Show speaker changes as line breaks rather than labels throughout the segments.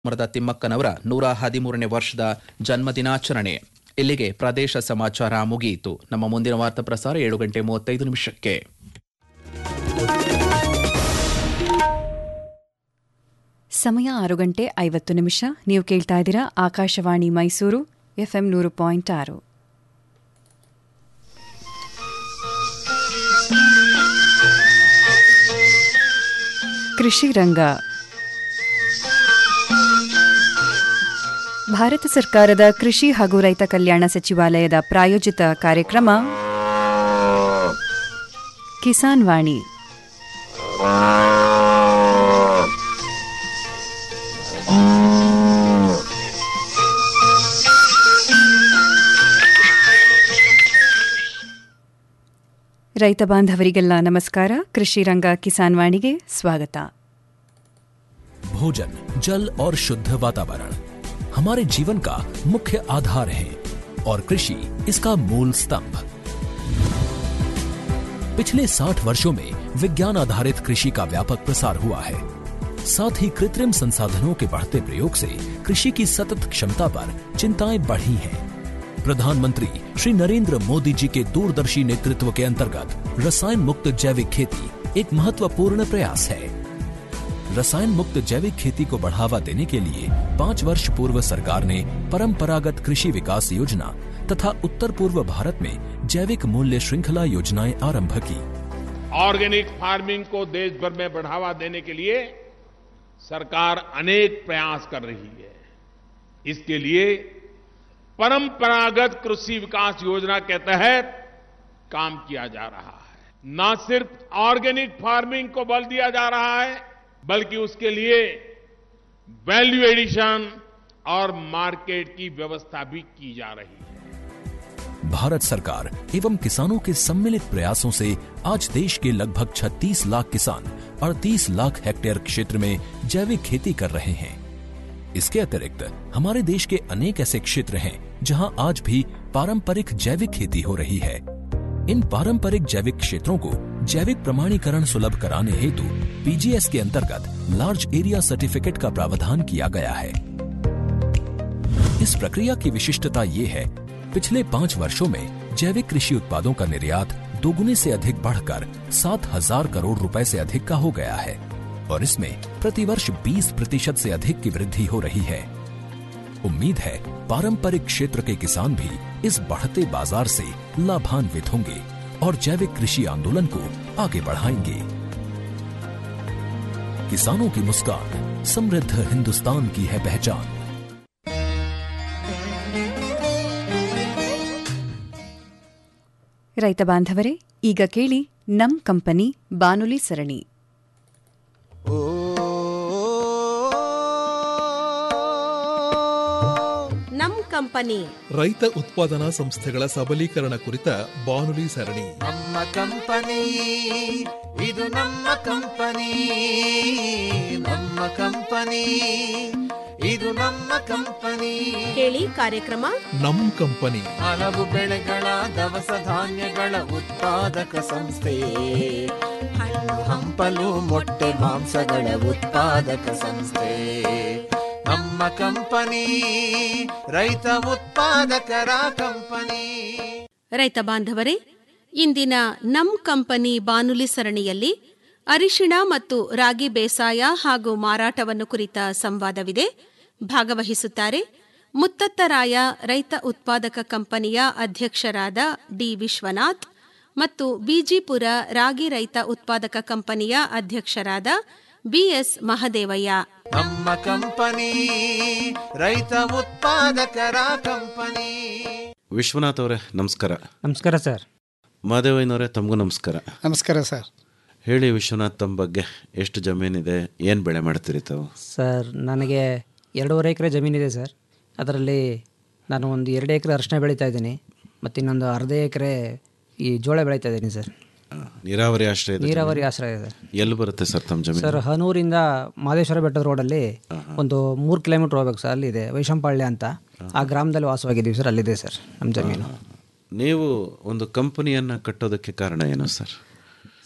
ಮರದ ತಿಮ್ಮಕ್ಕನವರ ನೂರ ಹದಿಮೂರನೇ ವರ್ಷದ ಜನ್ಮದಿನಾಚರಣೆ ಇಲ್ಲಿಗೆ ಪ್ರದೇಶ ಸಮಾಚಾರ ಮುಗಿಯಿತು ನಮ್ಮ ಮುಂದಿನ ವಾರ್ತಾ ಪ್ರಸಾರ ಏಳು ಗಂಟೆ ಮೂವತ್ತೈದು ನಿಮಿಷಕ್ಕೆ
ಸಮಯ ಆರು ಗಂಟೆ ಐವತ್ತು ನಿಮಿಷ ನೀವು ಕೇಳ್ತಾ ಇದ್ದೀರಾ ಆಕಾಶವಾಣಿ ಮೈಸೂರು ಎಫ್ಎಂ ನೂರು ಪಾಯಿಂಟ್ ಆರು ಕೃಷಿ ರಂಗ ಭಾರತ ಸರ್ಕಾರದ ಕೃಷಿ ಹಾಗೂ ರೈತ ಕಲ್ಯಾಣ ಸಚಿವಾಲಯದ ಪ್ರಾಯೋಜಿತ ಕಾರ್ಯಕ್ರಮ ಕಿಸಾನ್ ವಾಣಿ ರೈತ ಬಾಂಧವರಿಗೆಲ್ಲ ನಮಸ್ಕಾರ ಕೃಷಿ ರಂಗ ಕಿಸಾನ್ ವಾಣಿಗೆ ಸ್ವಾಗತ
भोजन जल और शुद्ध वातावरण हमारे जीवन का मुख्य आधार है और कृषि इसका मूल स्तंभ पिछले 60 वर्षों में विज्ञान आधारित कृषि का व्यापक प्रसार हुआ है साथ ही कृत्रिम संसाधनों के बढ़ते प्रयोग से कृषि की सतत क्षमता पर चिंताएं बढ़ी हैं प्रधानमंत्री श्री नरेंद्र मोदी जी के दूरदर्शी नेतृत्व के अंतर्गत रसायन मुक्त जैविक खेती एक महत्वपूर्ण प्रयास है रसायन मुक्त जैविक खेती को बढ़ावा देने के लिए पाँच वर्ष पूर्व सरकार ने परंपरागत कृषि विकास योजना तथा उत्तर पूर्व भारत में जैविक मूल्य श्रृंखला योजनाएं आरंभ की
ऑर्गेनिक फार्मिंग को देश भर में बढ़ावा देने के लिए सरकार अनेक प्रयास कर रही है इसके लिए परंपरागत कृषि विकास योजना के तहत काम किया जा रहा है न सिर्फ ऑर्गेनिक फार्मिंग को बल दिया जा रहा है बल्कि उसके लिए वैल्यू एडिशन और मार्केट की व्यवस्था भी की जा रही है
भारत सरकार एवं किसानों के सम्मिलित प्रयासों से आज देश के लगभग 36 लाख किसान 38 लाख हेक्टेयर क्षेत्र में जैविक खेती कर रहे हैं इसके अतिरिक्त हमारे देश के अनेक ऐसे क्षेत्र हैं जहां आज भी पारंपरिक जैविक खेती हो रही है इन पारंपरिक जैविक क्षेत्रों को जैविक प्रमाणीकरण सुलभ कराने हेतु पीजीएस के अंतर्गत लार्ज एरिया सर्टिफिकेट का प्रावधान किया गया है इस प्रक्रिया की विशिष्टता ये है पिछले पाँच वर्षों में जैविक कृषि उत्पादों का निर्यात दोगुने से अधिक बढ़कर सात हजार करोड़ रुपए से अधिक का हो गया है और इसमें प्रतिवर्ष 20 प्रतिशत से अधिक की वृद्धि हो रही है उम्मीद है पारंपरिक क्षेत्र के किसान भी इस बढ़ते बाजार से लाभान्वित होंगे और जैविक कृषि आंदोलन को आगे बढ़ाएंगे किसानों की मुस्कान समृद्ध हिंदुस्तान की है पहचान
ರೈತ ಬಾಂಧವರೇ ಈಗ ಕೇಳಿ ನಮ್ ಕಂಪನಿ ಬಾನುಲಿ ಸರಣಿ
ನಮ್ ಕಂಪನಿ
ರೈತ ಉತ್ಪಾದನಾ ಸಂಸ್ಥೆಗಳ ಸಬಲೀಕರಣ ಕುರಿತ ಬಾನುಲಿ ಸರಣಿ
ನಮ್ಮ ಕಂಪನಿ ಇದು ನಮ್ಮ ಕಂಪನಿ ನಮ್ಮ ಕಂಪನಿ ಇದು ನಮ್ಮ ಕಂಪನಿ
ಕೇಳಿ ಕಾರ್ಯಕ್ರಮ
ನಮ್ ಕಂಪನಿ
ಹಲವು ಬೆಳೆಗಳ ದವಸ ಧಾನ್ಯಗಳ ಉತ್ಪಾದಕ ಸಂಸ್ಥೆ ಹಣ್ಣು ಹಂಪಲು ಮೊಟ್ಟೆ ಮಾಂಸಗಳ ಉತ್ಪಾದಕ ಸಂಸ್ಥೆ ನಮ್ಮ ಕಂಪನಿ ರೈತ ಉತ್ಪಾದಕರ ಕಂಪನಿ
ರೈತ ಬಾಂಧವರೇ ಇಂದಿನ ನಮ್ ಕಂಪನಿ ಬಾನುಲಿ ಸರಣಿಯಲ್ಲಿ ಅರಿಶಿಣ ಮತ್ತು ರಾಗಿ ಬೇಸಾಯ ಹಾಗೂ ಮಾರಾಟವನ್ನು ಕುರಿತ ಸಂವಾದವಿದೆ ಭಾಗವಹಿಸುತ್ತಾರೆ ಮುತ್ತತ್ತರಾಯ ರೈತ ಉತ್ಪಾದಕ ಕಂಪನಿಯ ಅಧ್ಯಕ್ಷರಾದ ಡಿ ವಿಶ್ವನಾಥ್ ಮತ್ತು ಬಿಜಿಪುರ ರಾಗಿ ರೈತ ಉತ್ಪಾದಕ ಕಂಪನಿಯ ಅಧ್ಯಕ್ಷರಾದ ಬಿಎಸ್ ಮಹದೇವಯ್ಯ
ನಮ್ಮ ಕಂಪನಿ ರೈತ ಉತ್ಪಾದಕರ ಕಂಪನಿ
ವಿಶ್ವನಾಥ್ ಅವರೇ ನಮಸ್ಕಾರ
ನಮಸ್ಕಾರ ಸರ್
ಮಾದೇವಯ್ಯನವರೇ ತಮಗೂ ನಮಸ್ಕಾರ
ನಮಸ್ಕಾರ ಸರ್
ಹೇಳಿ ವಿಶ್ವನಾಥ್ ತಮ್ಮ ಬಗ್ಗೆ ಎಷ್ಟು ಜಮೀನಿದೆ ಏನು ಬೆಳೆ ಮಾಡ್ತೀರಿ ತಾವು
ಸರ್ ನನಗೆ ಎರಡೂವರೆ ಎಕರೆ ಜಮೀನಿದೆ ಸರ್ ಅದರಲ್ಲಿ ನಾನು ಒಂದು ಎರಡು ಎಕರೆ ಅರಿಶಿನ ಬೆಳೀತಾ ಇದ್ದೀನಿ ಮತ್ತು ಇನ್ನೊಂದು ಅರ್ಧ ಎಕರೆ ಈ ಜೋಳ ಬೆಳೀತಾ ಇದ್ದೀನಿ ಸರ್
ಆ, ನೀರಾವರಿ ಆಶ್ರಯ ಇದೆ
ನೀರಾವರಿ ಆಶ್ರಯ ಇದೆ
ಎಲ್ಲಿ ಬರುತ್ತೆ ಸರ್ ತಮ್ಮ ಜಮೀನು
ಸರ್ ಹನೂರಿಂದ ಮಾದೇಶ್ವರ ಬೆಟ್ಟದ ರೋಡಲ್ಲಿ ಒಂದು ಮೂರು ಕಿಲೋಮೀಟ್ರ್ ಹೋಗ್ಬೇಕು ಸರ್ ಅಲ್ಲಿದೆ ವೈಶಂಪಾಳ್ಯ ಅಂತ ಆ ಗ್ರಾಮದಲ್ಲಿ ವಾಸವಾಗಿದ್ದೀವಿ ಸರ್ ಅಲ್ಲಿದೆ ಸರ್ ನಮ್ಮ ಜಮೀನು
ನೀವು ಒಂದು ಕಂಪನಿಯನ್ನು ಕಟ್ಟೋದಕ್ಕೆ ಕಾರಣ ಏನು ಸರ್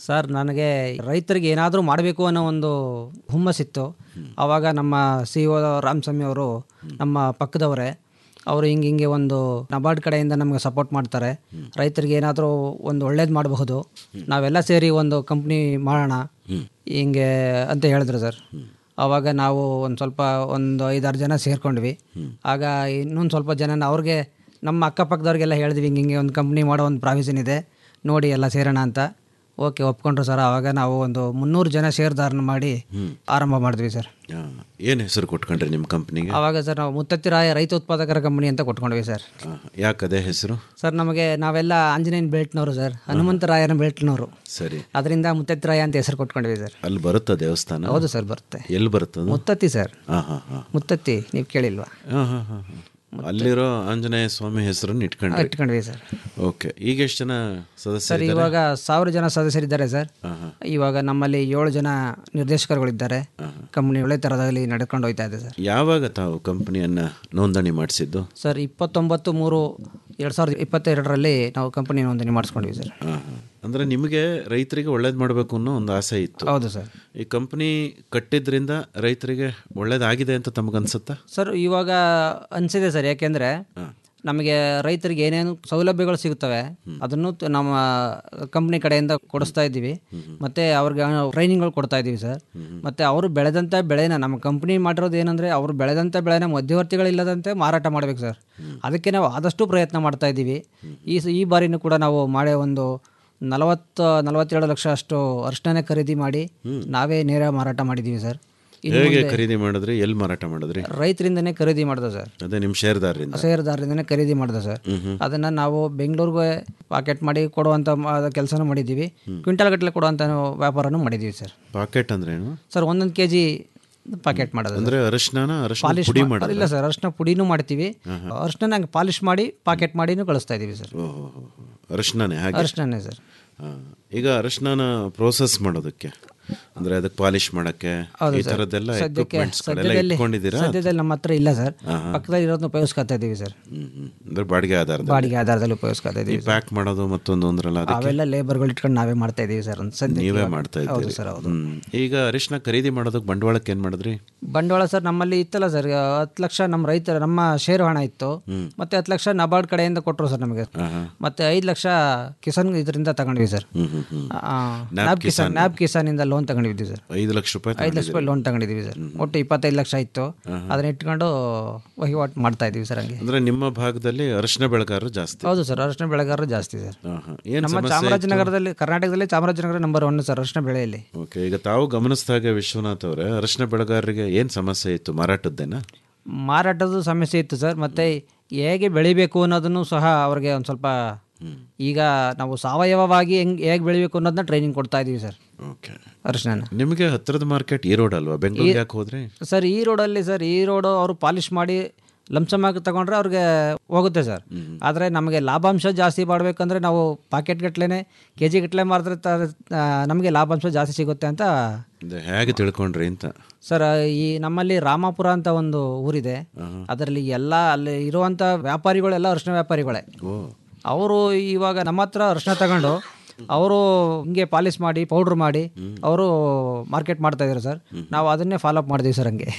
ಸರ್ ನನಗೆ ರೈತರಿಗೆ ಏನಾದರೂ ಮಾಡಬೇಕು ಅನ್ನೋ ಒಂದು ಹುಮ್ಮಸ್ಸಿತ್ತು ಆವಾಗ ನಮ್ಮ ಸಿ ಒ ರಾಮಸ್ವಾಮಿ ಅವರು ನಮ್ಮ ಪಕ್ಕದವರೇ ಅವರು ಹಿಂಗೆ ಹಿಂಗೆ ಒಂದು ನಬಾರ್ಡ್ ಕಡೆಯಿಂದ ನಮಗೆ ಸಪೋರ್ಟ್ ಮಾಡ್ತಾರೆ ರೈತರಿಗೆ ಏನಾದರೂ ಒಂದು ಒಳ್ಳೇದು ಮಾಡಬಹುದು ನಾವೆಲ್ಲ ಸೇರಿ ಒಂದು ಕಂಪ್ನಿ ಮಾಡೋಣ ಹಿಂಗೆ ಅಂತ ಹೇಳಿದ್ರು ಸರ್ ಆವಾಗ ನಾವು ಒಂದು ಸ್ವಲ್ಪ ಒಂದು ಐದಾರು ಜನ ಸೇರ್ಕೊಂಡ್ವಿ ಆಗ ಇನ್ನೊಂದು ಸ್ವಲ್ಪ ಜನ ಅವ್ರಿಗೆ ನಮ್ಮ ಅಕ್ಕಪಕ್ಕದವ್ರಿಗೆಲ್ಲ ಹೇಳಿದ್ವಿ ಹಿಂಗೆ ಹಿಂಗೆ ಒಂದು ಕಂಪ್ನಿ ಮಾಡೋ ಒಂದು ಪ್ರಾವಿಷನ್ ಇದೆ ನೋಡಿ ಎಲ್ಲ ಸೇರೋಣ ಅಂತ ಓಕೆ ಒಪ್ಕೊಂಡ್ರು ಸರ್ ಆವಾಗ ನಾವು ಒಂದು ಮುನ್ನೂರು ಜನ ಷೇರ್ದಾರನ ಮಾಡಿ ಆರಂಭ ಮಾಡಿದ್ವಿ ಸರ್
ಏನು ಹೆಸರು ಕೊಟ್ಕೊಂಡ್ರಿ ನಿಮ್ಮ ಕಂಪ್ನಿಗೆ
ಆವಾಗ ಸರ್ ನಾವು ಮುತ್ತತ್ತಿರಾಯ ರೈತ ಉತ್ಪಾದಕರ ಕಂಪನಿ ಅಂತ ಕೊಟ್ಕೊಂಡ್ವಿ ಸರ್
ಯಾಕೆ ಅದೇ ಹೆಸರು
ಸರ್ ನಮಗೆ ನಾವೆಲ್ಲ ಆಂಜನೇಯನ ಬೆಲ್ಟ್ನವರು ಸರ್ ಹನುಮಂತರಾಯನ ಬೆಲ್ಟ್ನವರು
ಸರಿ
ಅದರಿಂದ ಮುತ್ತತ್ತಿರಾಯ ಅಂತ ಹೆಸರು ಕೊಟ್ಕೊಂಡ್ವಿ ಸರ್
ಅಲ್ಲಿ ಬರುತ್ತಾ ದೇವಸ್ಥಾನ
ಹೌದು ಸರ್ ಬರುತ್ತೆ
ಎಲ್ಲಿ ಬರುತ್ತದು
ಮುತ್ತತ್ತಿ ಸರ್
ಹಾಂ ಹಾಂ ಹಾಂ
ಮುತ್ತತ್ತಿ ನೀವು ಕೇಳಿಲ್ವಾ
ಹಾಂ ಹಾಂ ಹಾಂ ಅಲ್ಲಿರೋ ಆಂಜನೇಯ ಸ್ವಾಮಿ ಹೆಸರನ್ನು ಇಟ್ಕೊಂಡ್ರಿ
ಇಟ್ಕೊಂಡ್ವಿ ಸರ್
ಓಕೆ ಈಗ ಎಷ್ಟು ಜನ
ಸರ್
ಸದಸ್ಯರು
ಇವಾಗ ಸಾವಿರ ಜನ ಸದಸ್ಯರಿದ್ದಾರೆ ಸರ್ ಇವಾಗ ನಮ್ಮಲ್ಲಿ ಏಳು ಜನ ನಿರ್ದೇಶಕರುಗಳಿದ್ದಾರೆ ಕಂಪ್ನಿ ಒಳ್ಳೆ ಥರದಲ್ಲಿ ನಡ್ಕೊಂಡು ಹೋಗ್ತಾ ಇದೆ ಸರ್
ಯಾವಾಗ ತಾವು ಕಂಪನಿಯನ್ನು ನೋಂದಣಿ ಮಾಡಿಸಿದ್ದು
ಸರ್ ಇಪ್ಪತ್ತೊಂಬತ್ತು ಮೂರು ಎರಡು ಸಾವಿರದ ಇಪ್ಪತ್ತೆರಡರಲ್ಲಿ ನಾವು ಕಂಪನಿ ನೋಂದಣಿ ಮಾಡಿಸ್ಕೊಂಡ್ವಿ ಸರ್
ಹಾಂ ಹಾಂ ಅಂದರೆ ನಿಮಗೆ ರೈತರಿಗೆ ಒಳ್ಳೇದು ಮಾಡಬೇಕು ಅನ್ನೋ ಒಂದು ಆಸೆ ಇತ್ತು
ಹೌದು ಸರ್
ಈ ಕಂಪನಿ ಕಟ್ಟಿದ್ರಿಂದ ರೈತರಿಗೆ ಒಳ್ಳೇದಾಗಿದೆ ಅಂತ ತಮಗನ್ಸುತ್ತಾ
ಸರ್ ಇವಾಗ ಅನಿಸಿದೆ ಸರ್ ಯಾಕೆಂದರೆ ನಮಗೆ ರೈತರಿಗೆ ಏನೇನು ಸೌಲಭ್ಯಗಳು ಸಿಗುತ್ತವೆ ಅದನ್ನು ತ- ನಮ್ಮ ಕಂಪ್ನಿ ಕಡೆಯಿಂದ ಕೊಡಿಸ್ತಾ ಇದ್ದೀವಿ ಮತ್ತು ಅವ್ರಿಗೆ ಟ್ರೈನಿಂಗ್ಗಳು ಕೊಡ್ತಾ ಇದ್ದೀವಿ ಸರ್ ಮತ್ತು ಅವರು ಬೆಳೆದಂಥ ಬೆಳೆನ ನಮ್ಮ ಕಂಪ್ನಿ ಮಾಡಿರೋದು ಏನಂದರೆ ಅವರು ಬೆಳೆದಂಥ ಬೆಳೆನ ಮಧ್ಯವರ್ತಿಗಳಿಲ್ಲದಂತೆ ಮಾರಾಟ ಮಾಡಬೇಕು ಸರ್ ಅದಕ್ಕೆ ನಾವು ಆದಷ್ಟು ಪ್ರಯತ್ನ ಮಾಡ್ತಾ ಇದ್ದೀವಿ ಈ ಸ- ಈ ಬಾರಿನೂ ಕೂಡ ನಾವು ಮಾಡೇ ಒಂದು ನಲವತ್ತು ನಲವತ್ತೆರಡು ಲಕ್ಷ ಅಷ್ಟು ಅರ್ಶನೇ ಖರೀದಿ ಮಾಡಿ ನಾವೇ ನೇರ ಮಾರಾಟ ಮಾಡಿದ್ದೀವಿ ಸರ್ ಇನ್ನು
ಹೇಗೆ
ಮುಂದೆ
ಖರೀದಿ ಮಾಡಿದ್ರಿ ಎಲ್ಲಿ ಮಾರಾಟ ಮಾಡಿದ್ರಿ
ರೈತರಿಂದನೇ ಖರೀದಿ ಮಾಡ್ದೆ ಸರ್
ಅದೇ ನಿಮ್ಮ ಶೇರ್ದಾರರಿಂದ
ಷೇರುದಾರರಿಂದನೇ ಖರೀದಿ ಮಾಡಿದೆ ಸರ್ ಅದನ್ನು ನಾವು ಬೆಂಗಳೂರಿಗೆ ಪಾಕೆಟ್ ಮಾಡಿ ಕೊಡುವಂಥ ಕೆಲಸನೂ ಮಾಡಿದ್ದೀವಿ ಕ್ವಿಂಟಲ್ ಗಟ್ಟಲೆ ಕೊಡುವಂಥ ವ್ಯಾಪಾರನೂ ಮಾಡಿದ್ದೀವಿ ಸರ್
ಪಾಕೆಟ್ ಅಂದ್ರೇನು
ಸರ್ ಒಂದೊಂದು ಕೆ ಜಿ ಪಾಕೆಟ್ ಮಾಡೋದು
ಅಂದ್ರೆ ಅರಿಶಿನ ಅರಿಶಿನ
ಪಾಲಿಶ್
ಪುಡಿ
ಮಾ-
ಮಾಡೋದು
ಇಲ್ಲ ಸರ್ ಅರಿಶಿನ ಪುಡಿನೂ ಮಾಡ್ತೀವಿ ಅರಿಶಿನ ಹಂಗೆ ಪಾಲಿಶ್ ಮಾಡಿ ಪಾಕೆಟ್ ಮಾಡಿನೂ ಕಳಿಸ್ತಾ ಇದ್ದೀವಿ ಸರ್
ಅರಿಶಿನೇ ಹಾಗೆ
ಅರಿಶಿನೇ ಸರ್
ಹಾ. ಈಗ ಅರಿಶಿನ ಪ್ರೋಸೆಸ್ ಮಾಡೋದಕ್ಕೆ ಅಂದ್ರೆ ಅದಕ್ಕೆ ಪಾಲಿಶ್ ಮಾಡಕ್ಕೆ
ಹೌದು
ಈ
ಸರ್.
ತರದ್ದೆಲ್ಲ
ಸದ್ಯಕ್ಕೆ
equipments ಗಳೆಲ್ಲ
ಸದ್ಯದಲ್ಲಿ
ಇಟ್ಕೊಂಡಿದ್ದೀರಾ
ಸದ್ಯದಲ್ಲಿ ನಮ್ಮ ಹತ್ರ ಇಲ್ಲ ಸರ್ ಪಕ್ಕದಲ್ಲಿ ಇರೋದನ್ನ ಉಪಯೋಗಿಸ್ಕೊತಾ ಇದ್ದೀವಿ ಸರ್
ಹ್ಮ್, ಹ್ಮ್. ಅಂದ್ರೆ ಬಾಡಿಗೆ ಆಧಾರದ
ಬಾಡಿಗೆ ಆಧಾರದಲ್ಲಿ ಉಪಯೋಗಿಸ್ಕೊತಾ
ಈ
ಇದ್ದೀವಿ
ಪ್ಯಾಕ್ ಮಾಡೋದು ಮತ್ತೊಂದು ಅಂದ್ರಲ್ಲ ಅದಕ್ಕೆ
ಅವೆಲ್ಲ ಲೇಬರ್ಗಳು ಇಟ್ಕೊಂಡು ನಾವೇ ಮಾಡ್ತಾ ಇದ್ದೀವಿ ಸರ್ ಒಂದು ಸದ್ಯಕ್ಕೆ
ನೀವೇ
ಇವಾಗ.
ಮಾಡ್ತಾ
ಹೌದು
ಇದ್ದೀರಿ
ಸರ್ ಹೌದು
ಹ್ಮ್. ಈಗ ಅರಿಶಿನ ಖರೀದಿ ಮಾಡೋದಕ್ಕೆ ಬಂಡವಾಳಕ್ಕೆ ಏನ್ ಮಾಡಿದ್ರಿ
ಬಂಡವಾಳ ಸರ್ ನಮ್ಮಲ್ಲಿ ಇತ್ತಲ್ಲ ಸರ್ ಹತ್ತು ಲಕ್ಷ ನಮ್ಮ ರೈತರ ನಮ್ಮ ಷೇರು ಹಣ ಇತ್ತು ಮತ್ತೆ ಹತ್ತು ಲಕ್ಷ ನಬಾರ್ಡ್ ಕಡೆಯಿಂದ ಕೊಟ್ಟರು ಸರ್ ನಮಗೆ ಮತ್ತೆ ಐದು ಲಕ್ಷ ಕಿಸಾನ್ ಇದರಿಂದ ತಗೊಂಡ್ವಿ ಸರ್ ಆ, ನ್ಯಾಬ್ ಕಿಸಾನ್ ನ್ಯಾಬ್ ಕಿಸಾನಿಂದ ಲೋನ್ ತಗೊಂಡಿದ್ವಿ ಸರ್
ಐದು ಲಕ್ಷ ರೂಪಾಯಿ
ಐದು ಲಕ್ಷ ರೂಪಾಯಿ ಲೋನ್ ತಗೊಂಡಿದ್ದೀವಿ ಸರ್ ಒಟ್ಟು ಇಪ್ಪತ್ತೈದು ಲಕ್ಷ ಇತ್ತು ಅದನ್ನ ಇಟ್ಕೊಂಡು ವಹಿವಾಟು ಮಾಡ್ತಾ ಇದ್ದೀವಿ ಸರ್ ಹಂಗೆ
ಅಂದ್ರೆ ನಿಮ್ಮ ಭಾಗದಲ್ಲಿ ಅರಿಶಿನ ಬೆಳೆಗಾರರು ಜಾಸ್ತಿ
ಹೌದು ಸರ್ ಅರಿಶಿನ ಬೆಳೆಗಾರರು ಜಾಸ್ತಿ ಸರ್
ಹಾ, ಹಾ. ಏನ್
ನಮ್ಮ
ಸಮಸ್ಯೆ
ಚಾಮರಾಜನಗರದಲ್ಲಿ ಕರ್ನಾಟಕದಲ್ಲಿ ಚಾಮರಾಜನಗರ ನಂಬರ್ ಒನ್ ಸರ್ ಅರಿಶಿನ ಬೆಳೆಯಲ್ಲಿ
ಓಕೆ ಈಗ ತಾವು ಗಮನಿಸಿದಾಗ ವಿಶ್ವನಾಥ್ ಅವರೇ ಅರಿಶಿನ ಬೆಳೆಗಾರರಿಗೆ ಏನ್ ಸಮಸ್ಯೆ ಇತ್ತು ಮಾರಾಟದ್ದೇನಾ
ಮಾರಾಟದ ಸಮಸ್ಯೆ ಇತ್ತು ಸರ್ ಮತ್ತು ಹೇಗೆ ಬೆಳಿಬೇಕು ಅನ್ನೋದನ್ನು ಸಹ ಅವ್ರಿಗೆ ಒಂದು ಸ್ವಲ್ಪ ಈಗ ನಾವು ಸಾವಯವವಾಗಿ ಹೆಂಗೆ ಹೇಗೆ ಬೆಳಿಬೇಕು ಅನ್ನೋದನ್ನ ಟ್ರೈನಿಂಗ್ ಕೊಡ್ತಾ ಇದ್ದೀವಿ ಸರ್
ಓಕೆ
ಅರಿಶಿನ
ನಿಮಗೆ ಹತ್ತಿರದ ಮಾರ್ಕೆಟ್ ಈ ರೋಡ್ ಅಲ್ವಾ ಬೆಂಗಳೂರಿಗೆ ಯಾಕೆ ಹೋದ್ರಿ
ಸರ್ ಈ ರೋಡಲ್ಲಿ ಸರ್ ಈ ರೋಡು ಅವರು ಪಾಲಿಷ್ ಮಾಡಿ ಲಂಸಮಾಗಿ ತಗೊಂಡ್ರೆ ಅವ್ರಿಗೆ ಹೋಗುತ್ತೆ ಸರ್ ಆದರೆ ನಮಗೆ ಲಾಭಾಂಶ ಜಾಸ್ತಿ ಮಾಡಬೇಕಂದ್ರೆ ನಾವು ಪಾಕೆಟ್ ಗಟ್ಲೆ ಕೆ ಜಿ ಗಟ್ಟಲೆ ಮಾರಿದ್ರೆ ತ- ಆ, ನಮಗೆ ಲಾಭಾಂಶ ಜಾಸ್ತಿ ಸಿಗುತ್ತೆ ಅಂತ
ಇದು ಹೇಗೆ ತಿಳ್ಕೊಂಡ್ರಿ ಅಂತ
ಸರ್ ಈ ನಮ್ಮಲ್ಲಿ ರಾಮಾಪುರ ಅಂತ ಒಂದು ಊರಿದೆ ಅದರಲ್ಲಿ ಎಲ್ಲ ಅಲ್ಲಿ ಇರುವಂಥ ವ್ಯಾಪಾರಿಗಳೆಲ್ಲ ಅರಿಶಿನ ವ್ಯಾಪಾರಿಗಳೇ
ಓ
ಅವರು ಇವಾಗ ನಮ್ಮ ಹತ್ರ ಅರಿಶಿನ ತಗೊಂಡು ಅವರು ಹಿಂಗೆ ಪಾಲಿಶ್ ಮಾಡಿ ಪೌಡ್ರ್ ಮಾಡಿ ಅವರು ಮಾರ್ಕೆಟ್ ಮಾಡ್ತಾ ಇದ್ದಾರೆ ಸರ್ ನಾವು ಅದನ್ನೇ ಫಾಲೋ ಅಪ್ ಮಾಡಿದ್ದೀವಿ ಸರ್ ಹಂಗೆ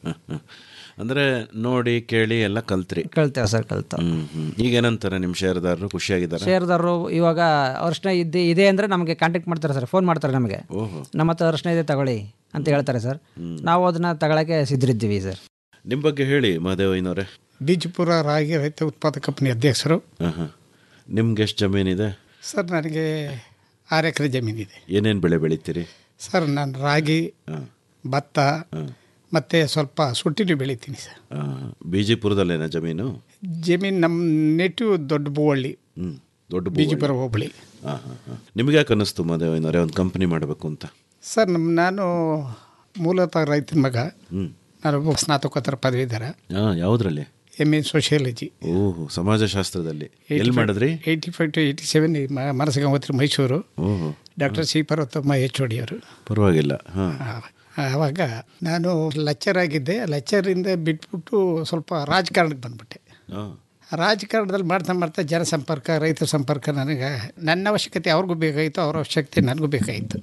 ಅಂದ್ರೆ ನೋಡಿ ಕೇಳಿ ಎಲ್ಲ ಕಲ್ತ್ರಿ
ಕಳ್ತೇವೆ ಸರ್ ಕಲ್ತ
ಹ್ಮ್ ಹ್ಮ್ ಈಗ ಏನಂತಾರೆ ನಿಮ್ಮ ಶೇರ್ದಾರರು ಖುಷಿಯಾಗಿದ್ದಾರೆ
ಶೇರ್ದಾರರು ಇವಾಗ ಅರಿಶಿನ ಇದ್ದೆ ಇದೆ ಅಂದರೆ ನಮಗೆ ಕಾಂಟ್ಯಾಕ್ಟ್ ಮಾಡ್ತಾರೆ ಸರ್ ಫೋನ್ ಮಾಡ್ತಾರೆ ನಮಗೆ
ಓಹೋ
ನಮ್ಮ ಹತ್ರ ಅರಿಶಿನ ಇದೆ ತಗೊಳ್ಳಿ ಅಂತ ಹೇಳ್ತಾರೆ ಸರ್ ನಾವು ಅದನ್ನ ತಗೊಳಕ್ಕೆ ಸಿದ್ಧರಿದ್ದೀವಿ ಸರ್
ನಿಮ್ಮ ಬಗ್ಗೆ ಹೇಳಿ ಮಹದೇವಯ್ಯನವರೇ
ಬೀಜಪುರ ರಾಗಿ ರೈತ ಉತ್ಪಾದಕ ಕಂಪನಿ ಅಧ್ಯಕ್ಷರು
ಹಾಂ ಹಾಂ ನಿಮ್ಗೆ ಎಷ್ಟು ಜಮೀನಿದೆ
ಸರ್ ನನಗೆ ಆರು ಎಕರೆ ಜಮೀನಿದೆ
ಏನೇನು ಬೆಳೆ ಬೆಳಿತೀರಿ
ಸರ್ ನಾನು ರಾಗಿ ಭತ್ತ ಮತ್ತು ಸ್ವಲ್ಪ ಸುಟ್ಟಿನೂ ಬೆಳಿತೀನಿ ಸರ್
ಆ, ಬಿಜಿಪುರದಲ್ಲೇನಾ ಜಮೀನು
ಜಮೀನು ನಮ್ಮ ನೆಟ್ಟಿವ್ ದೊಡ್ಡ ಬುವಳ್ಳಿ
ಹ್ಮ್ ದೊಡ್ಡ
ಬೀಜಪುರ ಹೋಬಳಿ
ಹಾಂ ಹಾಂ ಹಾಂ ನಿಮ್ಗೆ ಯಾಕೆ ಅನ್ನಿಸ್ತು ಮಹದೇವಯ್ಯನವರೇ ಒಂದು ಕಂಪ್ನಿ ಮಾಡಬೇಕು ಅಂತ
ಸರ್ ನಮ್ಮ ನಾನು ಮೂಲತಃ ರೈತನ ಮಗ
ಹ್ಮ್
ನಾನು ಸ್ನಾತಕೋತ್ತರ ಪದವೀಧರ
ಹಾಂ ಯಾವುದ್ರಲ್ಲಿ
ಎಮ್ ಎ ಸೋಷಿಯಾಲಜಿ
ಓಹ್ ಸಮಾಜಶಾಸ್ತ್ರದಲ್ಲಿ ಎಲ್ಲಿ ಮಾಡಿದ್ರಿ
eighty five to eighty seven Manasagangotri Mysuru
oh
doctor C Parvathamma H ಅವರು
ಪರವಾಗಿಲ್ಲ ಹಾಂ
ಆವಾಗ ನಾನು ಲೆಕ್ಚರ್ ಆಗಿದ್ದೆ ಲೆಕ್ಚರಿಂದ ಬಿಟ್ಬಿಟ್ಟು ಸ್ವಲ್ಪ ರಾಜಕಾರಣಕ್ಕೆ ಬಂದ್ಬಿಟ್ಟೆ
ಹಾಂ
ರಾಜಕಾರಣದಲ್ಲಿ ಮಾಡ್ತಾ ಮಾಡ್ತಾ ಜನಸಂಪರ್ಕ ರೈತ ಸಂಪರ್ಕ ನನಗೆ ನನ್ನ ಅವಶ್ಯಕತೆ ಅವ್ರಿಗೂ ಬೇಕಾಗಿತ್ತು ಅವ್ರ ಅವಶ್ಯಕತೆ ನನಗೂ ಬೇಕಾಗಿತ್ತು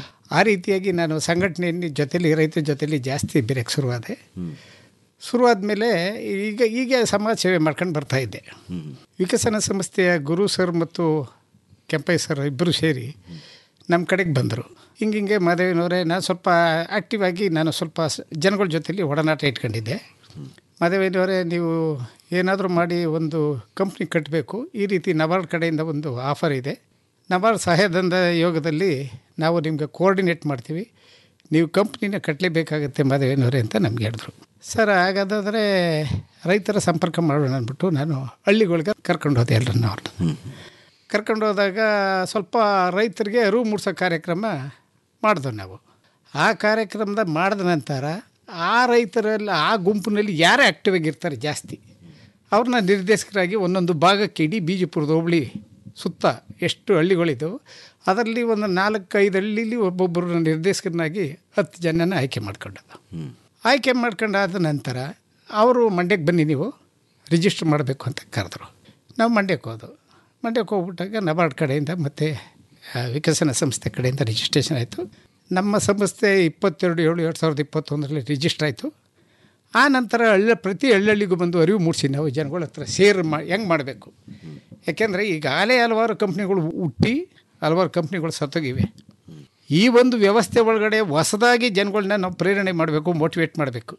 ಆ ರೀತಿಯಾಗಿ ನಾನು ಸಂಘಟನೆಯಲ್ಲಿ ಜೊತೆಲಿ ರೈತರ ಜೊತೆಲಿ ಜಾಸ್ತಿ ಬೆರೆಕ್ಕೆ ಶುರುವಾದೆ ಶುರುವಾದ ಮೇಲೆ ಈಗ ಈಗ ಸಮಾಜ ಸೇವೆ ಮಾಡ್ಕೊಂಡು ಬರ್ತಾ ಇದ್ದೆ ವಿಕಸನ ಸಂಸ್ಥೆಯ ಗುರು ಸರ್ ಮತ್ತು ಕೆಂಪಯ್ಯ ಸರ್ ಇಬ್ಬರು ಸೇರಿ ನಮ್ಮ ಕಡೆಗೆ ಬಂದರು ಹಿಂಗಿಂಗೆ ಮಾದೇವಿನವರೇ ನಾನು ಸ್ವಲ್ಪ ಆ್ಯಕ್ಟಿವ್ ಆಗಿ ನಾನು ಸ್ವಲ್ಪ ಸ- ಜನಗಳ ಜೊತೆಲಿ ಒಡನಾಟ ಇಟ್ಕೊಂಡಿದ್ದೆ ಮಾದೇವಿನವರೇ ನೀವು ಏನಾದರೂ ಮಾಡಿ ಒಂದು ಕಂಪ್ನಿ ಕಟ್ಟಬೇಕು ಈ ರೀತಿ ನಬಾರ್ಡ್ ಕಡೆಯಿಂದ ಒಂದು ಆಫರ್ ಇದೆ ನಬಾರ್ಡ್ ಸಹಾಯಧನದ ಯೋಗದಲ್ಲಿ ನಾವು ನಿಮಗೆ ಕೋಆರ್ಡಿನೇಟ್ ಮಾಡ್ತೀವಿ ನೀವು ಕಂಪ್ನಿನ ಕಟ್ಟಲೇಬೇಕಾಗತ್ತೆ ಮಾದೇವಿನವರೇ ಅಂತ ನಮ್ಗೆ ಹೇಳಿದ್ರು ಸರ್ ಹಾಗಾದರೆ ರೈತರ ಸಂಪರ್ಕ ಮಾಡೋಣ ಅಂದ್ಬಿಟ್ಟು ನಾನು ಹಳ್ಳಿಗಳಿಗೆ ಕರ್ಕೊಂಡು ಹೋದೆ ಎಲ್ಲರನ್ನ ಅವ್ರನ್ನ ಕರ್ಕೊಂಡು ಹೋದಾಗ ಸ್ವಲ್ಪ ರೈತರಿಗೆ ಅರಿವು ಮೂಡಿಸೋ ಕಾರ್ಯಕ್ರಮ ಮಾಡಿದ್ವು ನಾವು ಆ ಕಾರ್ಯಕ್ರಮದ ಮಾಡಿದ ನಂತರ ಆ ರೈತರಲ್ಲಿ ಆ ಗುಂಪಿನಲ್ಲಿ ಯಾರೇ ಆ್ಯಕ್ಟಿವ್ ಆಗಿರ್ತಾರೆ ಜಾಸ್ತಿ ಅವ್ರನ್ನ ನಿರ್ದೇಶಕರಾಗಿ ಒಂದೊಂದು ಭಾಗಕ್ಕೆ ಇಡೀ ಬೀಜಪುರದ ಹೋಬಳಿ ಸುತ್ತ ಎಷ್ಟು ಹಳ್ಳಿಗಳಿದ್ದವು ಅದರಲ್ಲಿ ಒಂದು ನಾಲ್ಕೈದು ಹಳ್ಳಿಲಿ ಒಬ್ಬೊಬ್ಬರು ನಿರ್ದೇಶಕರನ್ನಾಗಿ ಹತ್ತು ಜನನ ಆಯ್ಕೆ ಮಾಡ್ಕೊಂಡು ಆಯ್ಕೆ ಮಾಡ್ಕೊಂಡಾದ ನಂತರ ಅವರು ಮಂಡ್ಯಕ್ಕೆ ಬನ್ನಿ ನೀವು ರಿಜಿಸ್ಟರ್ ಮಾಡಬೇಕು ಅಂತ ಕರೆದ್ರು ನಾವು ಮಂಡ್ಯಕ್ಕೆ ಹೋದವು ಮಂಡ್ಯಕ್ಕೆ ಹೋಗ್ಬಿಟ್ಟಾಗ ನಬಾರ್ಡ್ ಕಡೆಯಿಂದ ಮತ್ತು ಆ, ವಿಕಸನ ಸಂಸ್ಥೆ ಕಡೆಯಿಂದ ರಿಜಿಸ್ಟ್ರೇಷನ್ ಆಯಿತು ನಮ್ಮ ಸಂಸ್ಥೆ ಇಪ್ಪತ್ತೆರಡು ಏಳು ಎರಡು ಸಾವಿರದ ಇಪ್ಪತ್ತೊಂದರಲ್ಲಿ ರಿಜಿಸ್ಟ್ರ್ ಆಯಿತು ಆ ನಂತರ ಹಳ್ಳ ಪ್ರತಿ ಹಳ್ಳಹಳ್ಳಿಗೂ ಬಂದು ಅರಿವು ಮೂಡಿಸಿ ನಾವು ಜನಗಳ ಹತ್ರ ಸೇರ್ ಮಾ ಹೆಂಗೆ ಮಾಡಬೇಕು ಯಾಕೆಂದರೆ ಈಗಾಗಲೇ ಹಲವಾರು ಕಂಪ್ನಿಗಳು ಹುಟ್ಟಿ ಹಲವಾರು ಕಂಪ್ನಿಗಳು ಸತ್ತೋಗಿವೆ ಈ ಒಂದು ವ್ಯವಸ್ಥೆ ಒಳಗಡೆ ಹೊಸದಾಗಿ ಜನಗಳನ್ನ ನಾವು ಪ್ರೇರಣೆ ಮಾಡಬೇಕು ಮೋಟಿವೇಟ್ ಮಾಡಬೇಕು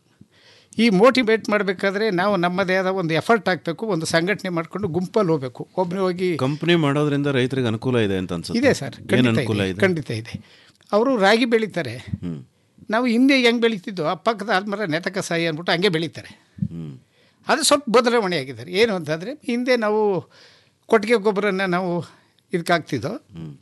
ಈ ಮೋಟಿವೇಟ್ ಮಾಡಬೇಕಾದ್ರೆ ನಾವು ನಮ್ಮದೇ ಆದ ಒಂದು ಎಫರ್ಟ್ ಹಾಕಬೇಕು ಒಂದು ಸಂಘಟನೆ ಮಾಡಿಕೊಂಡು ಗುಂಪಲ್ಲಿ ಹೋಗಬೇಕು ಒಬ್ಬನೇ ಹೋಗಿ
ಕಂಪ್ನಿ ಮಾಡೋದ್ರಿಂದ ರೈತರಿಗೆ ಅನುಕೂಲ ಇದೆ ಅಂತ ಅನ್ಸುತ್ತೆ
ಇದೆ ಸರ್
ಏನು
ಖಂಡಿತ
ಅನುಕೂಲ
ಇದೆ
ಇದೆ
ಖಂಡಿತ ಇದೆ ಅವರು ರಾಗಿ ಬೆಳೀತಾರೆ
ಹ್ಮ್
ನಾವು ಹಿಂದೆ ಹೆಂಗೆ ಬೆಳೀತಿದ್ದೋ ಆ ಪಕ್ಕದ ಆಲ್ಮರ ನೆತಕ ಸಾಯಿ ಅಂದ್ಬಿಟ್ಟು ಹಂಗೆ ಬೆಳೀತಾರೆ
ಹ್ಮ್
ಅದು ಸ್ವಲ್ಪ ಬದಲಾವಣೆ ಆಗಿದ್ದಾರೆ ಏನು ಅಂತಂದರೆ ಹಿಂದೆ ನಾವು ಕೊಟ್ಟಿಗೆ ಗೊಬ್ಬರನ ನಾವು ಇದಕ್ಕೆ ಹಾಕ್ತಿದ್ದೋ